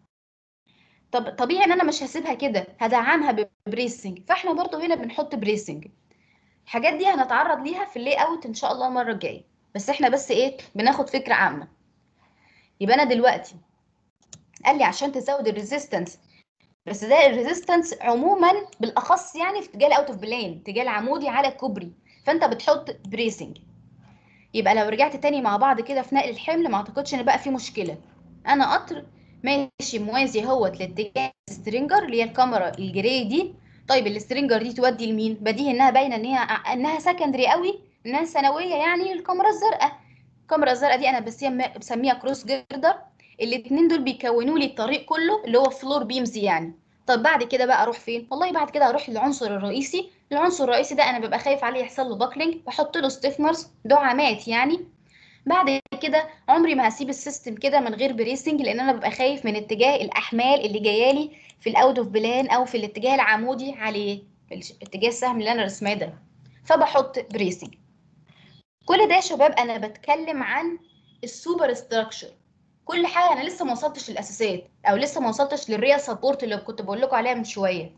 طب طبيعي ان انا مش هسيبها كده هدعمها ببريسنج فاحنا برضو هنا بنحط بريسنج الحاجات دي هنتعرض ليها في اللي اوت ان شاء الله المره الجايه بس احنا بس ايه بناخد فكره عامه يبقى انا دلوقتي قال لي عشان تزود الريزيستنس بس ده الريزيستنس عموما بالاخص يعني في اتجاه الاوت اوف بلان اتجاه العمودي على الكوبري فانت بتحط بريسنج يبقى لو رجعت تاني مع بعض كده في نقل الحمل ما اعتقدش ان بقى في مشكله انا قطر ماشي موازي اهوت لاتجاه السترينجر اللي هي الكاميرا الجراي دي طيب السترينجر دي تودي لمين بديهي انها باينه ان هي انها سكندري قوي انها ثانويه يعني الكاميرا الزرقاء الكاميرا الزرقاء دي انا بسميها بسميها كروس جيردر الاثنين دول بيكونوا لي الطريق كله اللي هو فلور بيمز يعني طب بعد كده بقى اروح فين والله بعد كده اروح للعنصر الرئيسي العنصر الرئيسي ده انا ببقى خايف عليه يحصل له باكلينج بحط له ستيفنرز دعامات يعني بعد كده عمري ما هسيب السيستم كده من غير بريسنج لان انا ببقى خايف من اتجاه الاحمال اللي جايه لي في الاوت اوف بلان او في الاتجاه العمودي عليه في الش- اتجاه السهم اللي انا رسماه ده فبحط بريسنج كل ده يا شباب انا بتكلم عن السوبر ستراكشر كل حاجه انا لسه ما وصلتش للاساسات او لسه ما وصلتش للريال سبورت اللي كنت بقول لكم عليها من شويه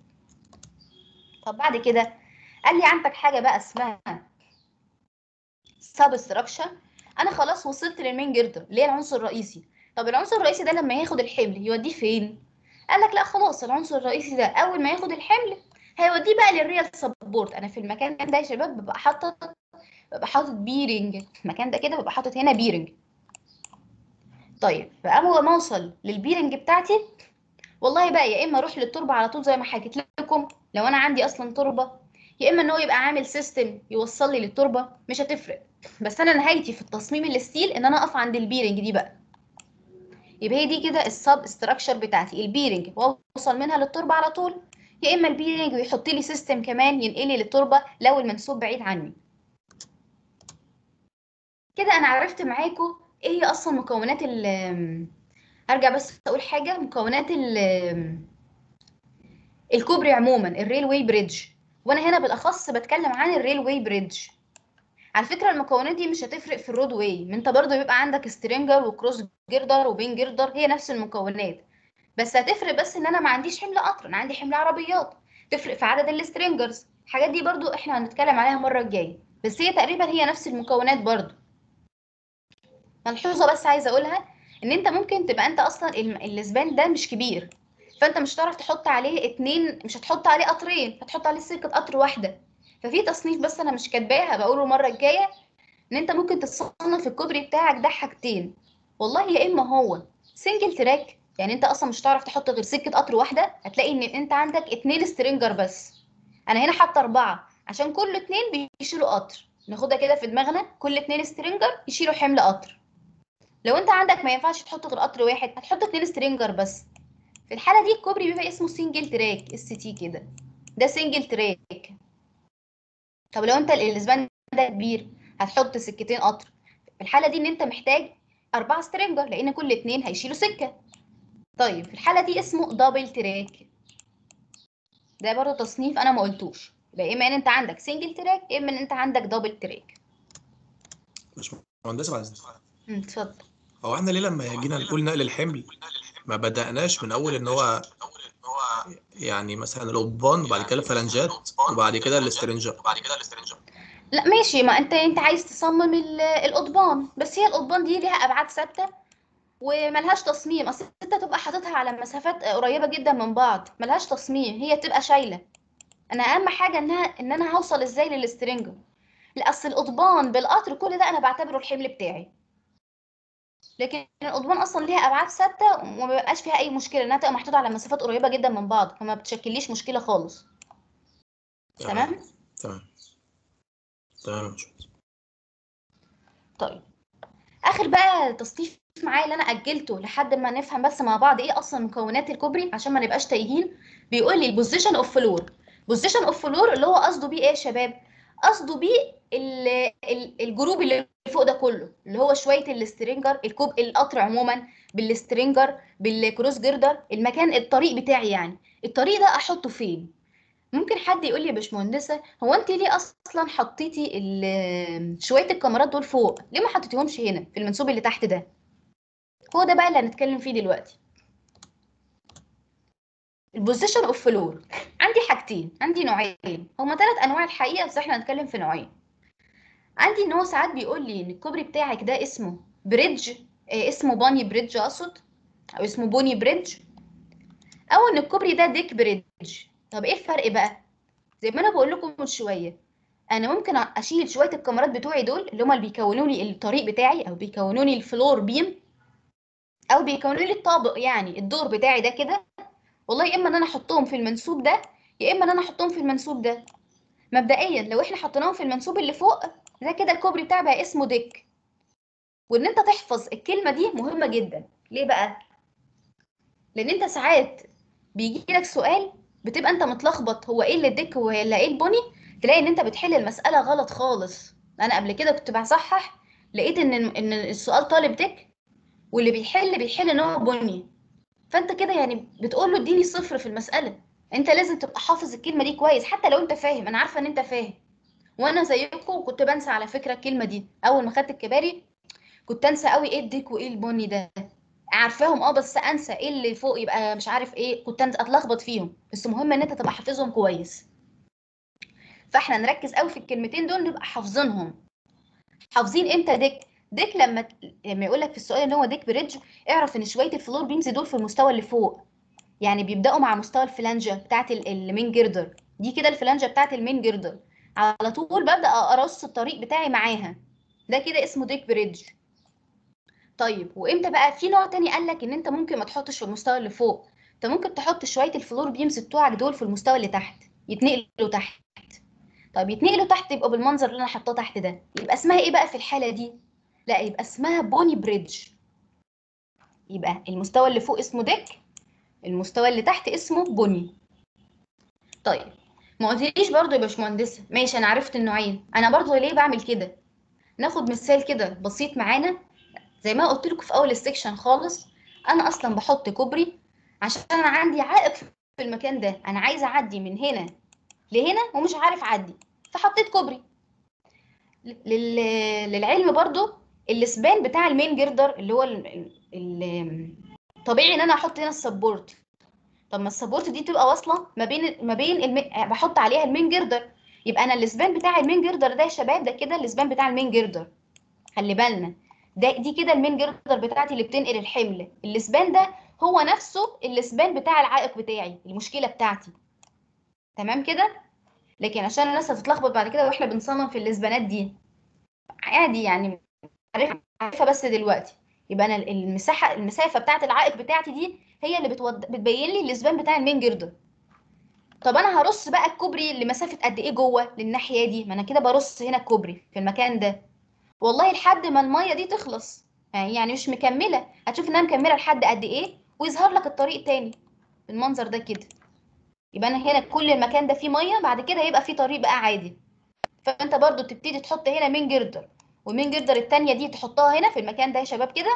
طب بعد كده قال لي عندك حاجه بقى اسمها سب ستراكشر انا خلاص وصلت للمين جردر اللي هي العنصر الرئيسي طب العنصر الرئيسي ده لما ياخد الحمل يوديه فين قال لك لا خلاص العنصر الرئيسي ده اول ما ياخد الحمل هيوديه بقى للريال سبورت انا في المكان ده يا شباب ببقى حاطط ببقى حاطط بيرنج المكان ده كده ببقى حاطط هنا بيرنج طيب فاول ما اوصل للبيرنج بتاعتي والله بقى يا اما اروح للتربه على طول زي ما حكيت لكم لو انا عندي اصلا تربه يا اما ان هو يبقى عامل سيستم يوصل لي للتربه مش هتفرق بس انا نهايتي في التصميم الستيل ان انا اقف عند البيرنج دي بقى يبقى هي دي كده السب ستراكشر بتاعتي البيرنج واوصل منها للتربه على طول يا اما البيرنج ويحط لي سيستم كمان ينقلي للتربه لو المنسوب بعيد عني كده انا عرفت معاكم ايه هي اصلا مكونات ال هرجع بس اقول حاجه مكونات ال الكوبري عموما الريلوي بريدج وانا هنا بالاخص بتكلم عن الريلوي بريدج على فكره المكونات دي مش هتفرق في الرود واي ما انت برضو بيبقى عندك سترينجر وكروس جيردر وبين جيردر هي نفس المكونات بس هتفرق بس ان انا ما عنديش حمل قطر انا عندي حمل عربيات تفرق في عدد السترينجرز الحاجات دي برضو احنا هنتكلم عليها المره الجايه بس هي تقريبا هي نفس المكونات برضو ملحوظه بس عايزه اقولها ان انت ممكن تبقى انت اصلا الم- السبان ده مش كبير فانت مش هتعرف تحط عليه اتنين مش هتحط عليه قطرين هتحط عليه سلكه قطر واحده ففي تصنيف بس انا مش كاتباها بقوله المره الجايه ان انت ممكن تصنف الكوبري بتاعك ده حاجتين والله يا اما هو سنجل تراك يعني انت اصلا مش هتعرف تحط غير سكه قطر واحده هتلاقي ان انت عندك اتنين سترينجر بس انا هنا حاطه اربعه عشان كل اتنين بيشيلوا قطر ناخدها كده في دماغنا كل اتنين سترينجر يشيلوا حمل قطر لو انت عندك ما ينفعش تحط غير قطر واحد هتحط اتنين سترينجر بس في الحاله دي الكوبري بيبقى اسمه سنجل تراك اس تي كده ده سنجل تراك طب لو انت الاسبان ده كبير هتحط سكتين قطر في الحاله دي ان انت محتاج اربعه سترينجر لان كل اتنين هيشيلوا سكه طيب في الحاله دي اسمه دبل تراك ده برضه تصنيف انا ما قلتوش يبقى اما ان انت عندك سنجل تراك يا اما ان انت عندك دبل تراك مش مهندسة بعد إذنك. امم، اتفضل هو احنا ليه لما جينا نقول نقل الحمل ما بدأناش من أول إن هو يعني مثلا القضبان وبعد كده الفلنجات وبعد كده الاسترنجر لا ماشي ما انت انت عايز تصمم ال- القضبان بس هي القضبان دي ليها ابعاد ثابته وملهاش تصميم اصل انت تبقى حاططها على مسافات قريبه جدا من بعض ملهاش تصميم هي تبقى شايله انا اهم حاجه انها ان انا هوصل ازاي للسترنج لا اصل القضبان بالقطر كل ده انا بعتبره الحمل بتاعي لكن القضبان اصلا ليها ابعاد ثابته وما بيبقاش فيها اي مشكله انها تبقى محطوطه على مسافات قريبه جدا من بعض فما بتشكليش مشكله خالص تمام تمام تمام يا باشمهندس. طيب اخر بقى تصنيف معايا اللي انا اجلته لحد ما نفهم بس مع بعض ايه اصلا مكونات الكوبري عشان ما نبقاش تايهين بيقول لي البوزيشن اوف فلور بوزيشن اوف فلور اللي هو قصده بيه ايه يا شباب قصده بيه ال- ال- الجروب اللي فوق ده كله اللي هو شويه السترينجر الكوب القطر عموما بالسترينجر بالكروس جردر المكان الطريق بتاعي يعني الطريق ده احطه فين ممكن حد يقول لي يا باشمهندسه هو انت ليه اصلا حطيتي ال- شويه الكاميرات دول فوق ليه ما حطيتيهمش هنا في المنسوب اللي تحت ده هو ده بقى اللي هنتكلم فيه دلوقتي البوزيشن اوف فلور عندي حاجتين عندي نوعين هما ثلاث انواع الحقيقه بس احنا هنتكلم في نوعين عندي ان هو ساعات بيقول لي ان الكوبري بتاعك ده اسمه بريدج آه، اسمه باني بريدج اقصد او اسمه بوني بريدج او ان الكوبري ده ديك بريدج طب ايه الفرق بقى زي ما انا بقول لكم من شويه انا ممكن اشيل شويه الكاميرات بتوعي دول اللي هما اللي بيكونوا لي الطريق بتاعي او بيكونوا لي الفلور بيم او بيكونوا لي الطابق يعني الدور بتاعي ده كده والله يا اما ان انا احطهم في المنسوب ده يا اما ان انا احطهم في المنسوب ده مبدئيا لو احنا حطيناهم في المنسوب اللي فوق ده كده الكوبري بتاعي بقى اسمه ديك وان انت تحفظ الكلمه دي مهمه جدا ليه بقى لان انت ساعات بيجي لك سؤال بتبقى انت متلخبط هو ايه اللي الديك ولا ايه البني تلاقي ان انت بتحل المساله غلط خالص انا قبل كده كنت بصحح لقيت ان ان السؤال طالب ديك واللي بيحل بيحل ان هو بني فانت كده يعني بتقول له اديني صفر في المساله انت لازم تبقى حافظ الكلمه دي كويس حتى لو انت فاهم انا عارفه ان انت فاهم وانا زيكم كنت بنسى على فكره الكلمه دي اول ما خدت الكباري كنت انسى قوي ايه الديك وايه البني ده عارفاهم اه بس انسى ايه اللي فوق يبقى مش عارف ايه كنت أنسى اتلخبط فيهم بس مهم ان انت تبقى حافظهم كويس فاحنا نركز قوي في الكلمتين دول نبقى حافظينهم حافظين امتى ديك ديك لما لما يقول لك في السؤال ان هو ديك بريدج اعرف ان شويه الفلور بيمز دول في المستوى اللي فوق يعني بيبداوا مع مستوى الفلانجه بتاعت ال- المين جردر دي كده الفلانجه بتاعت المين جردر على طول ببدا ارص الطريق بتاعي معاها ده كده اسمه ديك بريدج طيب وامتى بقى في نوع تاني قال لك ان انت ممكن ما تحطش في المستوى اللي فوق انت ممكن تحط شويه الفلور بيمز بتوعك دول في المستوى اللي تحت يتنقلوا تحت طب يتنقلوا تحت يبقوا بالمنظر اللي انا حاطاه تحت ده يبقى اسمها ايه بقى في الحاله دي لا يبقى اسمها بوني بريدج يبقى المستوى اللي فوق اسمه ديك المستوى اللي تحت اسمه بني طيب ما قلتليش برضو يا باشمهندسه ماشي انا عرفت النوعين انا برضو ليه بعمل كده ناخد مثال كده بسيط معانا زي ما قلت لكم في اول السكشن خالص انا اصلا بحط كوبري عشان انا عندي عائق في المكان ده انا عايزه اعدي من هنا لهنا ومش عارف اعدي فحطيت كوبري لل... للعلم برضو السبان بتاع المين جردر اللي هو ال... ال... طبيعي ان انا احط هنا السبورت طب ما السبورت دي تبقى واصله ما بين ما بين الم... بحط عليها المين جردر يبقى انا السبان بتاع المين جردر ده يا شباب ده كده السبان بتاع المين جردر خلي بالنا ده دي كده المين جردر بتاعتي اللي بتنقل الحمل السبان ده هو نفسه السبان بتاع العائق بتاعي المشكله بتاعتي تمام كده لكن عشان الناس هتتلخبط بعد كده واحنا بنصمم في الاسبانات دي عادي يعني عارف- عارفه بس دلوقتي يبقى انا المساحه المسافه بتاعه العائق بتاعتي دي هي اللي بتود... بتبين لي الاسبان بتاع المين جردر طب انا هرص بقى الكوبري لمسافه قد ايه جوه للناحيه دي ما انا كده برص هنا الكوبري في المكان ده والله لحد ما الميه دي تخلص يعني يعني مش مكمله هتشوف انها مكمله لحد قد ايه ويظهر لك الطريق تاني بالمنظر ده كده يبقى انا هنا كل المكان ده فيه ميه بعد كده هيبقى فيه طريق بقى عادي فانت برضو تبتدي تحط هنا مين جردر ومين جردر التانية دي تحطها هنا في المكان ده يا شباب كده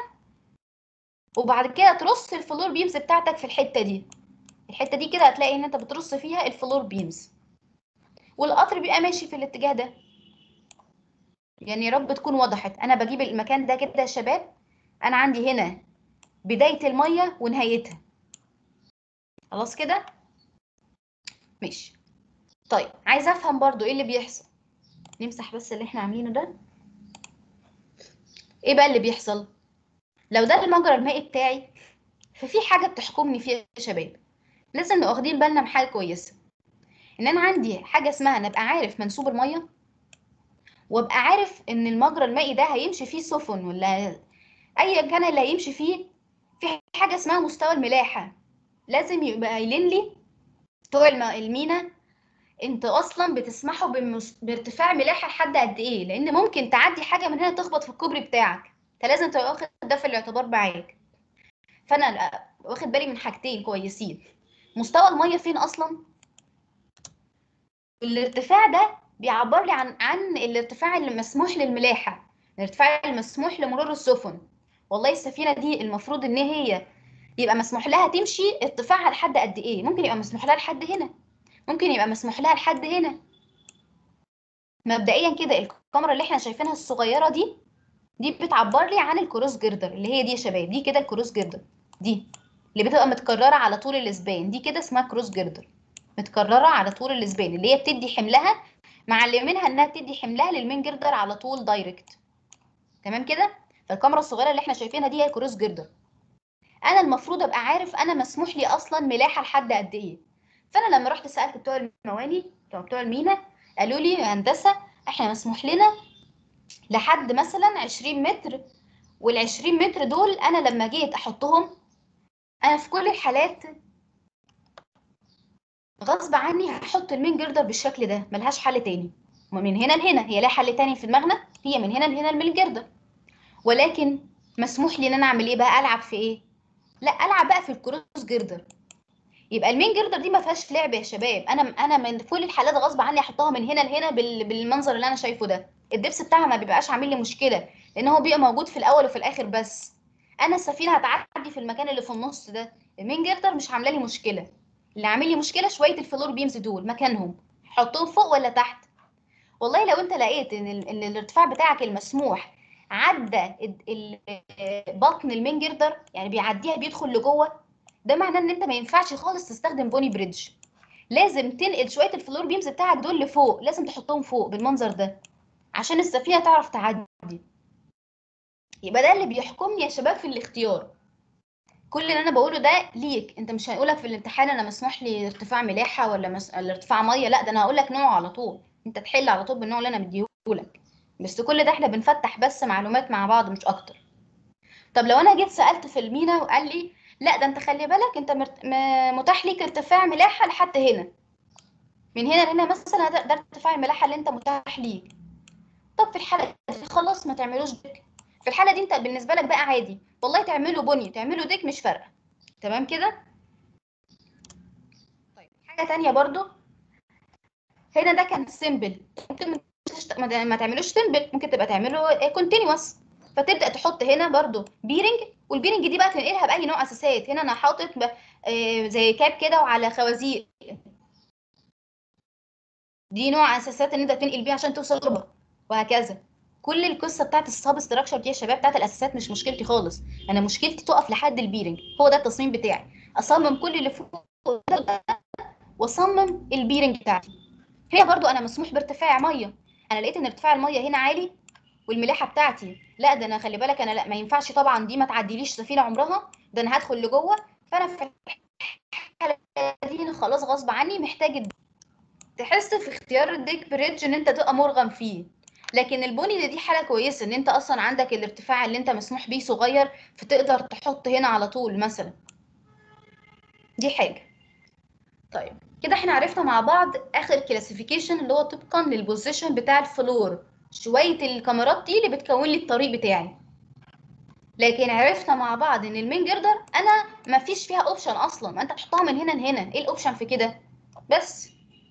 وبعد كده ترص الفلور بيمز بتاعتك في الحته دي الحته دي كده هتلاقي ان انت بترص فيها الفلور بيمز والقطر بيبقى ماشي في الاتجاه ده يعني يا رب تكون وضحت انا بجيب المكان ده كده يا شباب انا عندي هنا بدايه الميه ونهايتها خلاص كده ماشي طيب عايزه افهم برضو ايه اللي بيحصل نمسح بس اللي احنا عاملينه ده ايه بقى اللي بيحصل لو ده المجرى المائي بتاعي ففي حاجه بتحكمني فيه يا شباب لازم نبقى واخدين بالنا من حاجه كويسه ان انا عندي حاجه اسمها انا ابقى عارف منسوب الميه وابقى عارف ان المجرى المائي ده هيمشي فيه سفن ولا ايا كان اللي هيمشي فيه في حاجه اسمها مستوى الملاحه لازم يبقى قايلين لي بتوع الم- المينا انت اصلا بتسمحوا بمس... بارتفاع ملاحه لحد قد ايه لان ممكن تعدي حاجه من هنا تخبط في الكوبري بتاعك انت لازم تبقى واخد ده في الاعتبار معاك فانا لا- واخد بالي من حاجتين كويسين مستوى الميه فين اصلا الارتفاع ده بيعبر لي عن عن الارتفاع اللي مسموح للملاحه الارتفاع المسموح لمرور السفن والله السفينه دي المفروض ان هي يبقى مسموح لها تمشي ارتفاعها لحد قد ايه ممكن يبقى مسموح لها لحد هنا ممكن يبقى مسموح لها لحد هنا مبدئيا كده الكاميرا اللي احنا شايفينها الصغيره دي دي بتعبر لي عن الكروس جردر اللي هي دي يا شباب دي كده الكروس جردر دي اللي بتبقى متكرره على طول الاسبان دي كده اسمها كروس جردر متكرره على طول الاسبان اللي هي بتدي حملها معلمينها انها بتدي حملها للمين جردر على طول دايركت تمام كده فالكاميرا الصغيره اللي احنا شايفينها دي هي الكروس جردر انا المفروض ابقى عارف انا مسموح لي اصلا ملاحه لحد قد ايه فانا لما رحت سالت بتوع المواني بتوع بتوع المينا قالوا لي يا هندسه احنا مسموح لنا لحد مثلا 20 متر وال 20 متر دول انا لما جيت احطهم انا في كل الحالات غصب عني هحط المين جردر بالشكل ده ملهاش حل تاني من هنا لهنا هي لها حل تاني في دماغنا هي من هنا لهنا المين جردر ولكن مسموح لي ان انا اعمل ايه بقى العب في ايه لا العب بقى في الكروس جردر يبقى المين جردر دي ما فيهاش لعب يا شباب انا انا من كل الحالات غصب عني احطها من هنا لهنا بال- بالمنظر اللي انا شايفه ده الدبس بتاعها ما بيبقاش عامل لي مشكله لان هو بيبقى موجود في الاول وفي الاخر بس انا السفينه هتعدي في المكان اللي في النص ده المين جردر مش عامله لي مشكله اللي عامل لي مشكله شويه الفلور بيمز دول مكانهم حطهم فوق ولا تحت والله لو انت لقيت ان, ال- إن الارتفاع بتاعك المسموح عدى ال- ال- بطن المين جردر يعني بيعديها بيدخل لجوه ده معناه ان انت ما ينفعش خالص تستخدم بوني بريدج لازم تنقل شويه الفلور بيمز بتاعك دول لفوق لازم تحطهم فوق بالمنظر ده عشان السفينه تعرف تعدي يبقى ده اللي بيحكمني يا شباب في الاختيار كل اللي انا بقوله ده ليك انت مش هقولك في الامتحان انا مسموح لي ارتفاع ملاحه ولا مس... ولا ارتفاع ميه لا ده انا هقول لك نوعه على طول انت تحل على طول بالنوع اللي انا مديهولك بس كل ده احنا بنفتح بس معلومات مع بعض مش اكتر طب لو انا جيت سالت في المينا وقال لي لا ده انت خلي بالك انت مرت... م... متاح ليك ارتفاع ملاحه لحد هنا من هنا لهنا مثلا ده, ده ارتفاع الملاحه اللي انت متاح ليك طب في الحاله دي خلاص ما تعملوش ديك في الحاله دي انت بالنسبه لك بقى عادي والله تعمله بني تعمله ديك مش فارقه تمام كده طيب حاجه تانية برضو هنا ده كان سيمبل ممكن ما تشت- ما ما تعملوش سيمبل ممكن تبقى تعمله كونتينوس فتبدا تحط هنا برضو بيرنج والبيرنج دي بقى تنقلها باي نوع اساسات هنا انا حاطط ب- آه، زي كاب كده وعلى خوازيق دي نوع اساسات ان انت تنقل بيه عشان توصل لربع وهكذا كل القصه بتاعت السب ستراكشر دي يا شباب بتاعت الاساسات مش مشكلتي خالص انا مشكلتي تقف لحد البيرنج هو ده التصميم بتاعي اصمم كل اللي فوق ده واصمم البيرنج بتاعتي هي برضو انا مسموح بارتفاع ميه انا لقيت ان ارتفاع الميه هنا عالي والملاحه بتاعتي لا ده انا خلي بالك انا لا ما ينفعش طبعا دي ما تعديليش سفينه عمرها ده انا هدخل لجوه فانا في الحاله دي أنا خلاص غصب عني محتاج الد- تحس في اختيار الديك بريدج ان انت تبقى مرغم فيه لكن البني ده دي حاله كويسه ان انت اصلا عندك الارتفاع اللي انت مسموح بيه صغير فتقدر تحط هنا على طول مثلا دي حاجه طيب كده احنا عرفنا مع بعض اخر كلاسيفيكيشن اللي هو طبقا للبوزيشن بتاع الفلور شويه الكاميرات دي اللي بتكون لي الطريق بتاعي لكن عرفنا مع بعض ان المين جردر انا ما فيش فيها اوبشن اصلا ما انت تحطها من هنا لهنا ايه الاوبشن في كده بس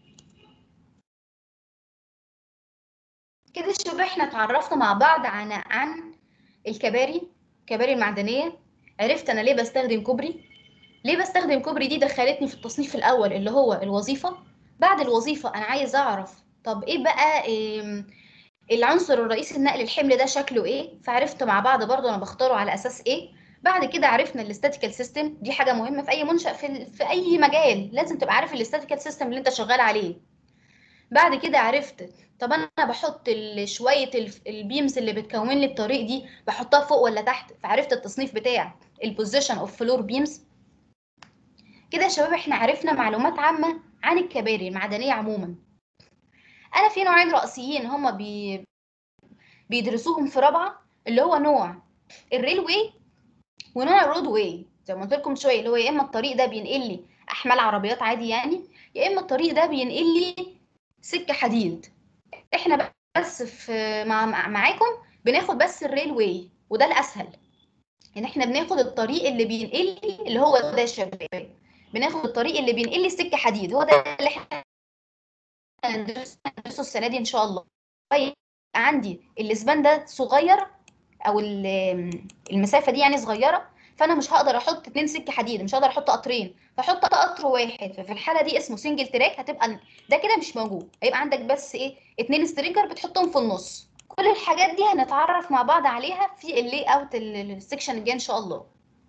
كده شباب احنا اتعرفنا مع بعض عن عن الكباري الكباري المعدنيه عرفت انا ليه بستخدم كوبري ليه بستخدم كوبري دي دخلتني في التصنيف الاول اللي هو الوظيفه بعد الوظيفه انا عايز اعرف طب ايه بقى إيه العنصر الرئيسي لنقل الحمل ده شكله ايه فعرفت مع بعض برضو انا بختاره على اساس ايه بعد كده عرفنا الاستاتيكال سيستم دي حاجه مهمه في اي منشا في, ال- في اي مجال لازم تبقى عارف الاستاتيكال سيستم اللي انت شغال عليه بعد كده عرفت طب انا بحط ال- شويه الف- البيمز اللي بتكون لي الطريق دي بحطها فوق ولا تحت فعرفت التصنيف بتاع البوزيشن اوف فلور بيمز كده يا شباب احنا عرفنا معلومات عامه عن الكباري المعدنيه عموما انا في نوعين رئيسيين هما بي بيدرسوهم في رابعه اللي هو نوع الريل واي ونوع الرود واي زي ما قلت لكم شويه اللي هو يا اما الطريق ده بينقل لي احمال عربيات عادي يعني يا اما الطريق ده بينقل لي سكه حديد احنا بس في مع مع- معاكم بناخد بس الريل واي وده الاسهل ان احنا بناخد الطريق اللي بينقل لي اللي هو ده يا شباب بناخد الطريق اللي بينقل لي سكه حديد هو ده اللي احنا هندرسه هندرسه السنه دي ان شاء الله طيب عندي الاسبان ده صغير او ال- المسافه دي يعني صغيره فانا مش هقدر احط اتنين سكه حديد مش هقدر احط قطرين فاحط قطر واحد ففي الحاله دي اسمه سنجل تراك هتبقى ده كده مش موجود هيبقى عندك بس ايه اتنين سترينجر بتحطهم في النص كل الحاجات دي هنتعرف مع بعض عليها في اللي اوت السكشن الجاي ان شاء الله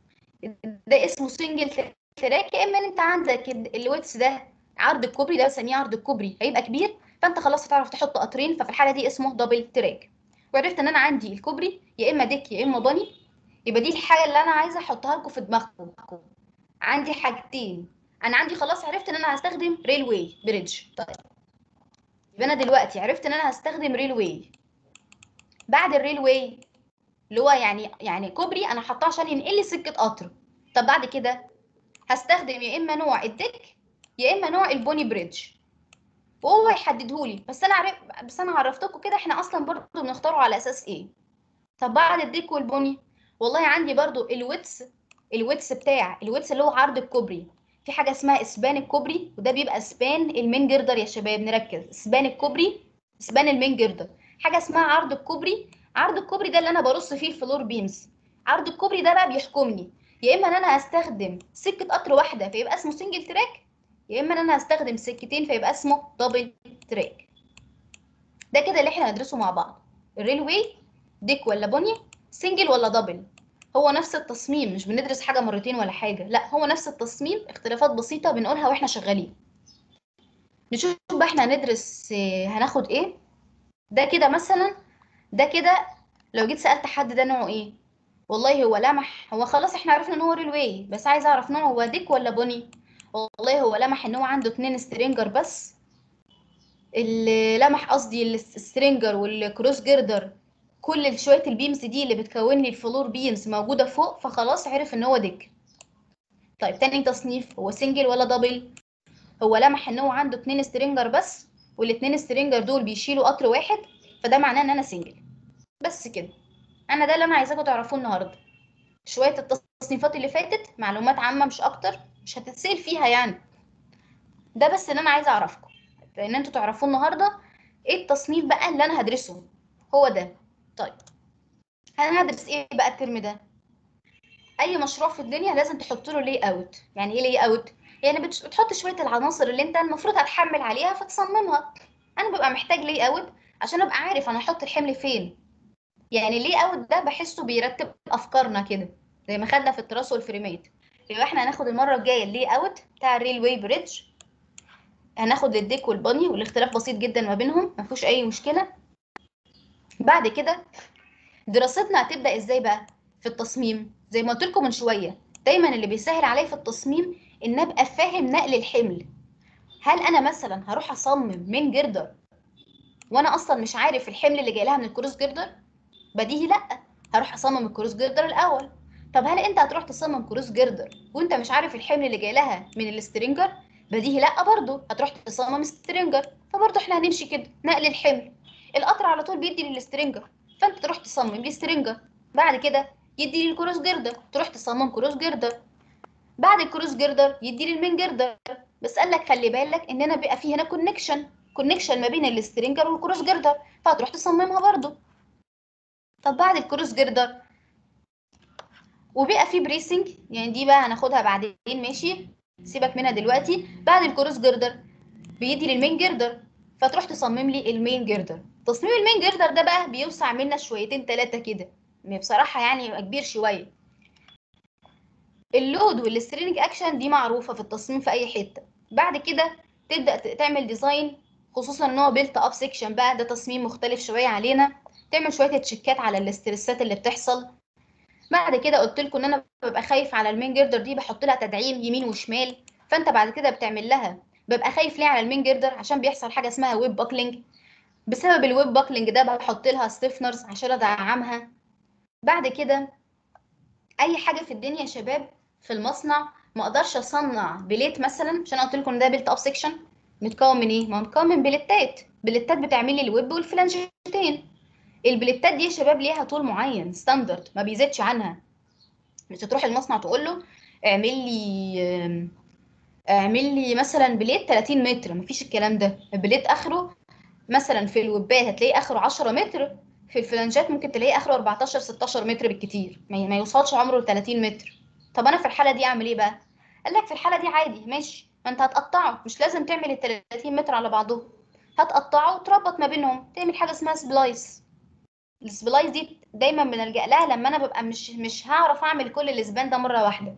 ده اسمه سنجل تراك يا اما انت عندك ال- الويتس ده عرض الكوبري ده بسميه عرض الكوبري هيبقى كبير فانت خلاص هتعرف تحط قطرين ففي الحاله دي اسمه دبل تراك وعرفت ان انا عندي الكوبري يا اما ديك يا اما بني يبقى دي الحاجه اللي انا عايزه احطها لكم في دماغكم عندي حاجتين انا عندي خلاص عرفت ان انا هستخدم ريل واي بريدج طيب يبقى انا دلوقتي عرفت ان انا هستخدم ريل واي بعد الريل واي اللي هو يعني يعني كوبري انا حاطاه عشان ينقل لي سكه قطر طب بعد كده هستخدم يا اما نوع الديك يا اما نوع البوني بريدج وهو يحددهولي بس انا عرف بس انا عرفتكم كده احنا اصلا برضو بنختاره على اساس ايه طب بعد الديك والبوني والله عندي برضو الويتس الويتس بتاع الويتس اللي هو عرض الكوبري في حاجه اسمها اسبان الكوبري وده بيبقى اسبان المين جردر يا شباب نركز اسبان الكوبري اسبان المين جردر حاجه اسمها عرض الكوبري عرض الكوبري ده اللي انا برص فيه الفلور بيمز عرض الكوبري ده بقى بيحكمني يا اما ان انا هستخدم سكه قطر واحده فيبقى اسمه سنجل تراك يا اما ان انا هستخدم سكتين فيبقى اسمه دبل تراك ده كده اللي احنا هندرسه مع بعض الريلوي ديك ولا بني سنجل ولا دبل هو نفس التصميم مش بندرس حاجه مرتين ولا حاجه لا هو نفس التصميم اختلافات بسيطه بنقولها واحنا شغالين نشوف بقى احنا هندرس آه، هناخد ايه ده كده مثلا ده كده لو جيت سالت حد ده نوعه ايه والله هو لمح هو خلاص احنا عرفنا ان هو ريلوي بس عايز اعرف نوعه هو ديك ولا بني والله هو لمح ان هو عنده اتنين سترينجر بس اللي لمح قصدي السترينجر والكروس جيردر كل شويه البيمز دي اللي بتكون لي الفلور بيمز موجوده فوق فخلاص عرف ان هو ديك طيب تاني تصنيف هو سنجل ولا دبل هو لمح ان هو عنده اتنين سترينجر بس والاتنين سترينجر دول بيشيلوا قطر واحد فده معناه ان انا سنجل بس كده انا ده اللي انا عايزاكم تعرفوه النهارده شويه التصنيفات اللي فاتت معلومات عامه مش اكتر مش هتتسال فيها يعني ده بس اللي انا عايزه اعرفكم لان انتوا تعرفوه النهارده ايه التصنيف بقى اللي انا هدرسه هو ده طيب انا هدرس ايه بقى الترم ده اي مشروع في الدنيا لازم تحط له لي اوت يعني ايه لي اوت يعني بتش- بتحط شويه العناصر اللي انت المفروض هتحمل عليها فتصممها انا ببقى محتاج لي اوت عشان ابقى عارف انا هحط الحمل فين يعني لي اوت ده بحسه بيرتب افكارنا كده زي ما خدنا في التراس والفريمات يبقى احنا هناخد المره الجايه اللي اوت بتاع الريل واي بريدج هناخد الديك والباني والاختلاف بسيط جدا ما بينهم ما فيهوش اي مشكله بعد كده دراستنا هتبدا ازاي بقى في التصميم زي ما قلت لكم من شويه دايما اللي بيسهل عليا في التصميم ان ابقى فاهم نقل الحمل هل انا مثلا هروح اصمم من جردر وانا اصلا مش عارف الحمل اللي جاي لها من الكروس جردر بديهي لا هروح اصمم الكروس جردر الاول طب هل انت هتروح تصمم كروس جردر وانت مش عارف الحمل اللي جاي لها من السترينجر بديهي لا برضه هتروح تصمم سترينجر فبرضه احنا هنمشي كده نقل الحمل القطر على طول بيدي للسترينجر فانت تروح تصمم لي سترينجر بعد كده يدي لي الكروس جردر تروح تصمم كروس جردر بعد الكروس جردر يدي لي المين جردر بس قال لك خلي بالك ان انا بيبقى في هنا كونكشن كونكشن ما بين السترينجر والكروس جردر فهتروح تصممها برضه طب بعد الكروس جردر وبقى في بريسنج يعني دي بقى هناخدها بعدين ماشي سيبك منها دلوقتي بعد الكروس جردر بيدي للمين جردر فتروح تصمم لي المين جردر تصميم المين جردر ده بقى بيوسع منا شويتين ثلاثه كده بصراحه يعني يبقى كبير شويه اللود والسترينج اكشن دي معروفه في التصميم في اي حته بعد كده تبدا ت- تعمل ديزاين خصوصا ان هو بيلت اب سيكشن بقى ده تصميم مختلف شويه علينا تعمل شويه تشيكات على الاسترسات اللي بتحصل بعد كده قلت لكم ان انا ببقى خايف على المين جيردر دي بحط لها تدعيم يمين وشمال فانت بعد كده بتعمل لها ببقى خايف ليه على المين جيردر عشان بيحصل حاجه اسمها ويب باكلينج بسبب الويب باكلينج ده بحط لها ستيفنرز عشان ادعمها بعد كده اي حاجه في الدنيا يا شباب في المصنع ما اقدرش اصنع بليت مثلا عشان قلت لكم ده بيلت اب سيكشن متكون من ايه ما هو متكون من بليتات بليتات بتعمل لي الويب والفلانجتين البليتات دي يا شباب ليها طول معين ستاندرد ما بيزيدش عنها مش هتروح المصنع تقول له اعمل لي اعمل لي مثلا بليت 30 متر مفيش الكلام ده البليت اخره مثلا في الوبات هتلاقيه اخره 10 متر في الفلانجات ممكن تلاقيه اخره 14 16 متر بالكتير ما ما يوصلش عمره ل 30 متر طب انا في الحاله دي اعمل ايه بقى قال لك في الحاله دي عادي ماشي ما انت هتقطعه مش لازم تعمل ال 30 متر على بعضهم هتقطعه وتربط ما بينهم تعمل حاجه اسمها سبلايس السبلايس دي دايما بنلجأ لها لما انا ببقى مش مش هعرف اعمل كل الاسبان ده مره واحده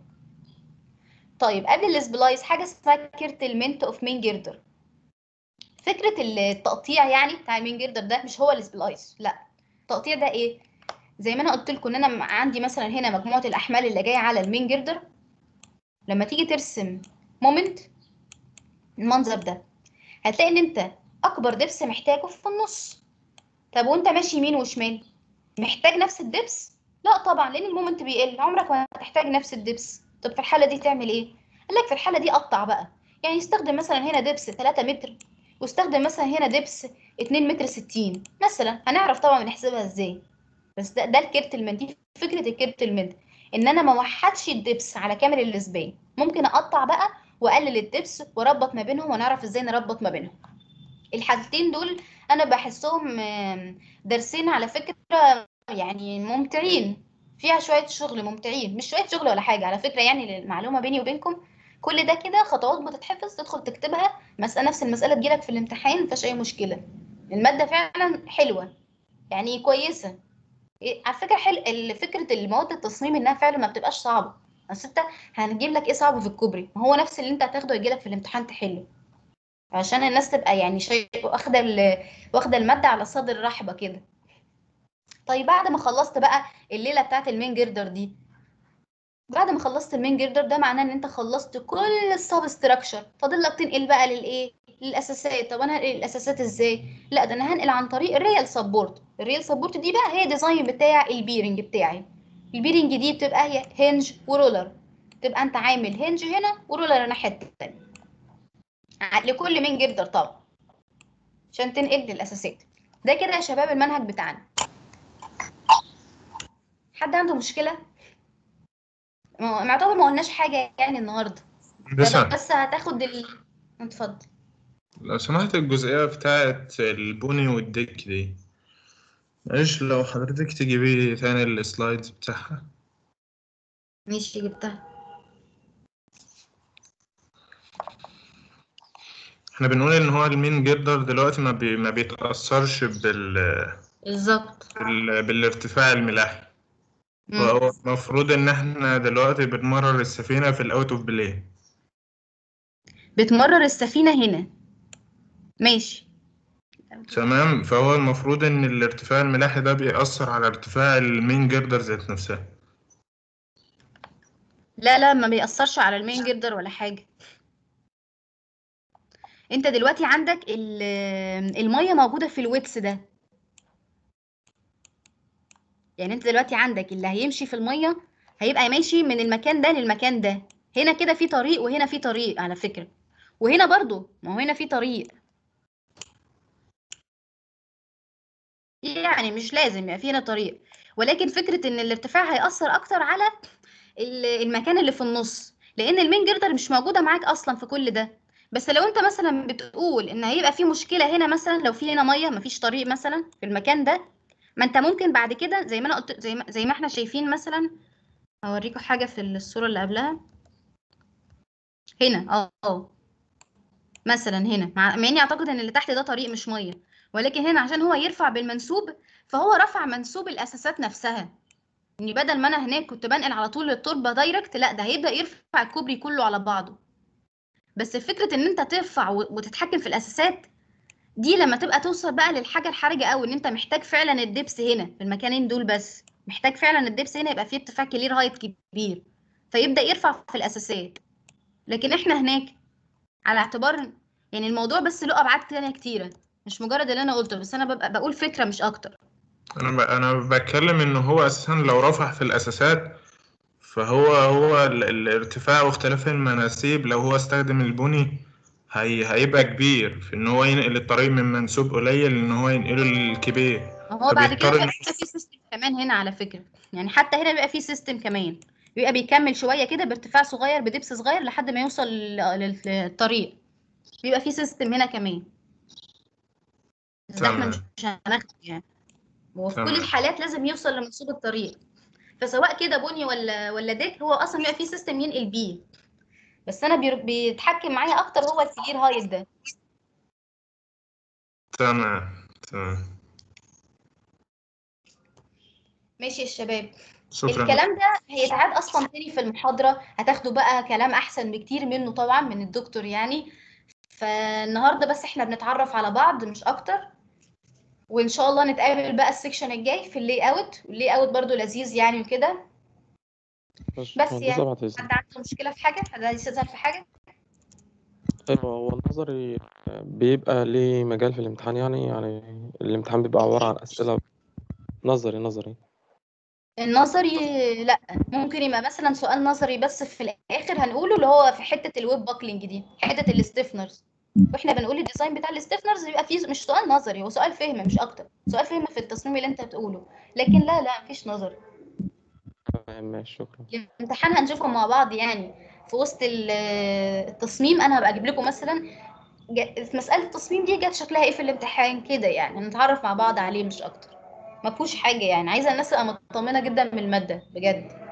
طيب قبل السبلايس حاجه اسمها كيرتلمنت اوف مين جيردر فكره التقطيع يعني بتاع المين جيردر ده مش هو السبلايس لا التقطيع ده ايه زي ما انا قلت لكم ان انا عندي مثلا هنا مجموعه الاحمال اللي جايه على المين جيردر لما تيجي ترسم مومنت المنظر ده هتلاقي ان انت اكبر دبس محتاجه في النص طب وانت ماشي يمين وشمال محتاج نفس الدبس لا طبعا لان المومنت بيقل عمرك ما هتحتاج نفس الدبس طب في الحاله دي تعمل ايه قال لك في الحاله دي قطع بقى يعني استخدم مثلا هنا دبس 3 متر واستخدم مثلا هنا دبس 2 متر 60 مثلا هنعرف طبعا نحسبها ازاي بس ده, ده الكيرتلمنت دي فكره الكيرتلمنت ان انا ما وحدش الدبس على كامل الاسبان ممكن اقطع بقى واقلل الدبس واربط ما بينهم ونعرف ازاي نربط ما بينهم الحالتين دول انا بحسهم درسين على فكره يعني ممتعين فيها شويه شغل ممتعين مش شويه شغل ولا حاجه على فكره يعني المعلومه بيني وبينكم كل ده كده خطوات بتتحفظ تدخل تكتبها مساله نفس المساله تجيلك في الامتحان مفيش اي مشكله الماده فعلا حلوه يعني كويسه على فكره حل فكره المواد التصميم انها فعلا ما بتبقاش صعبه بس انت هنجيب لك ايه صعب في الكوبري ما هو نفس اللي انت هتاخده يجيلك في الامتحان تحله عشان الناس تبقى يعني شيء واخده واخده الماده على صدر رحبه كده طيب بعد ما خلصت بقى الليله بتاعت المين جيردر دي بعد ما خلصت المين جيردر ده معناه ان انت خلصت كل السب ستراكشر فاضل لك تنقل بقى للايه للاساسات طب انا هنقل الاساسات ازاي لا ده انا هنقل عن طريق الريال سبورت الريال سبورت دي بقى هي ديزاين بتاع البيرنج بتاعي البيرنج دي بتبقى هي هنج ورولر تبقى انت عامل هنج هنا ورولر الناحيه التانيه لكل مين جردر طبعا عشان تنقل للاساسات ده كده يا شباب المنهج بتاعنا حد عنده مشكله معتبر ما قلناش حاجه يعني النهارده بس بس هتاخد ال اتفضل لو سمحت الجزئية بتاعت البني والديك دي معلش لو حضرتك تجيبي تاني السلايدز بتاعها ماشي جبتها احنا بنقول ان هو المين جردر دلوقتي ما, بي... ما بيتأثرش بال... بالظبط بال... بالارتفاع الملاحي مم. فهو المفروض ان احنا دلوقتي بنمرر السفينة في الاوت اوف بلاي بتمرر السفينه هنا ماشي تمام فهو المفروض ان الارتفاع الملاحي ده بيأثر على ارتفاع المين جردر ذات نفسها لا لا ما بيأثرش على المين جردر ولا حاجة انت دلوقتي عندك ال- المية موجودة في الويتس ده يعني انت دلوقتي عندك اللي هيمشي في المية هيبقى ماشي من المكان ده للمكان ده هنا كده في طريق وهنا في طريق على فكرة وهنا برضو ما هو هنا في طريق يعني مش لازم يبقى في هنا طريق ولكن فكرة ان الارتفاع هيأثر اكتر على ال- المكان اللي في النص لان المين جردر مش موجوده معاك اصلا في كل ده بس لو انت مثلا بتقول ان هيبقى في مشكله هنا مثلا لو في هنا ميه مفيش طريق مثلا في المكان ده ما انت ممكن بعد كده زي ما انا قلت زي ما, زي ما احنا شايفين مثلا اوريكم حاجه في الصوره اللي قبلها هنا اه اه مثلا هنا مع مع اني اعتقد ان اللي تحت ده طريق مش ميه ولكن هنا عشان هو يرفع بالمنسوب فهو رفع منسوب الاساسات نفسها اني بدل ما انا هناك كنت بنقل على طول التربه دايركت لا ده هيبدا يرفع الكوبري كله على بعضه بس فكره ان انت ترفع و- وتتحكم في الاساسات دي لما تبقى توصل بقى للحاجه الحرجه قوي ان انت محتاج فعلا الدبس هنا في المكانين دول بس محتاج فعلا الدبس هنا يبقى فيه ارتفاع كلير هايت كبير فيبدا يرفع في الاساسات لكن احنا هناك على اعتبار يعني الموضوع بس له ابعاد تانية كتيره مش مجرد اللي انا قلته بس انا ببقى بقول فكره مش اكتر انا ب... انا بتكلم ان هو اساسا لو رفع في الاساسات فهو هو ال... الارتفاع واختلاف المناسيب لو هو استخدم البني هي... هيبقى كبير في ان هو ينقل الطريق من منسوب قليل ان هو ينقله للكبير ما هو بعد كده فبيضطر بيبقى إن- في سيستم كمان هنا على فكره يعني حتى هنا بيبقى في سيستم كمان بيبقى بيكمل شويه كده بارتفاع صغير بدبس صغير لحد ما يوصل لل- للطريق بيبقى في سيستم هنا كمان بس ده احنا تمام. مش مش هناخده يعني وفي كل تمام. الحالات لازم يوصل لمنسوب الطريق فسواء كده بني ولا ولا ديك هو اصلا بيبقى في سيستم ينقل بيه بس انا بير- بيتحكم معايا اكتر هو الكلير هايت ده تمام تمام ماشي يا شباب شكرا الكلام ده هيتعاد اصلا تاني في المحاضره هتاخدوا بقى كلام احسن بكتير منه طبعا من الدكتور يعني فالنهارده بس احنا بنتعرف على بعض مش اكتر وان شاء الله نتقابل بقى السكشن الجاي في اللي اوت واللي اوت برضو لذيذ يعني وكده بس بس هندسة يعني بعد إذنك حد عنده مشكله في حاجه حد عايز يسال في حاجه أيوة هو النظري بيبقى ليه مجال في الامتحان يعني يعني الامتحان بيبقى عبارة عن أسئلة نظري نظري النظري لا ممكن يبقى مثلا سؤال نظري بس في الاخر هنقوله اللي هو في حته الويب باكلينج دي حته الاستيفنرز واحنا بنقول الديزاين بتاع الاستيفنرز بيبقى فيه مش سؤال نظري هو سؤال فهم مش اكتر سؤال فهم في التصميم اللي انت بتقوله لكن لا لا مفيش نظري تمام ماشي شكرا الامتحان هنشوفه مع بعض يعني في وسط ال- التصميم انا هبقى اجيب لكم مثلا جا- في مساله التصميم دي جت شكلها ايه في الامتحان كده يعني نتعرف مع بعض عليه مش اكتر ما فيهوش حاجه يعني عايزه الناس تبقى مطمنه جدا من الماده بجد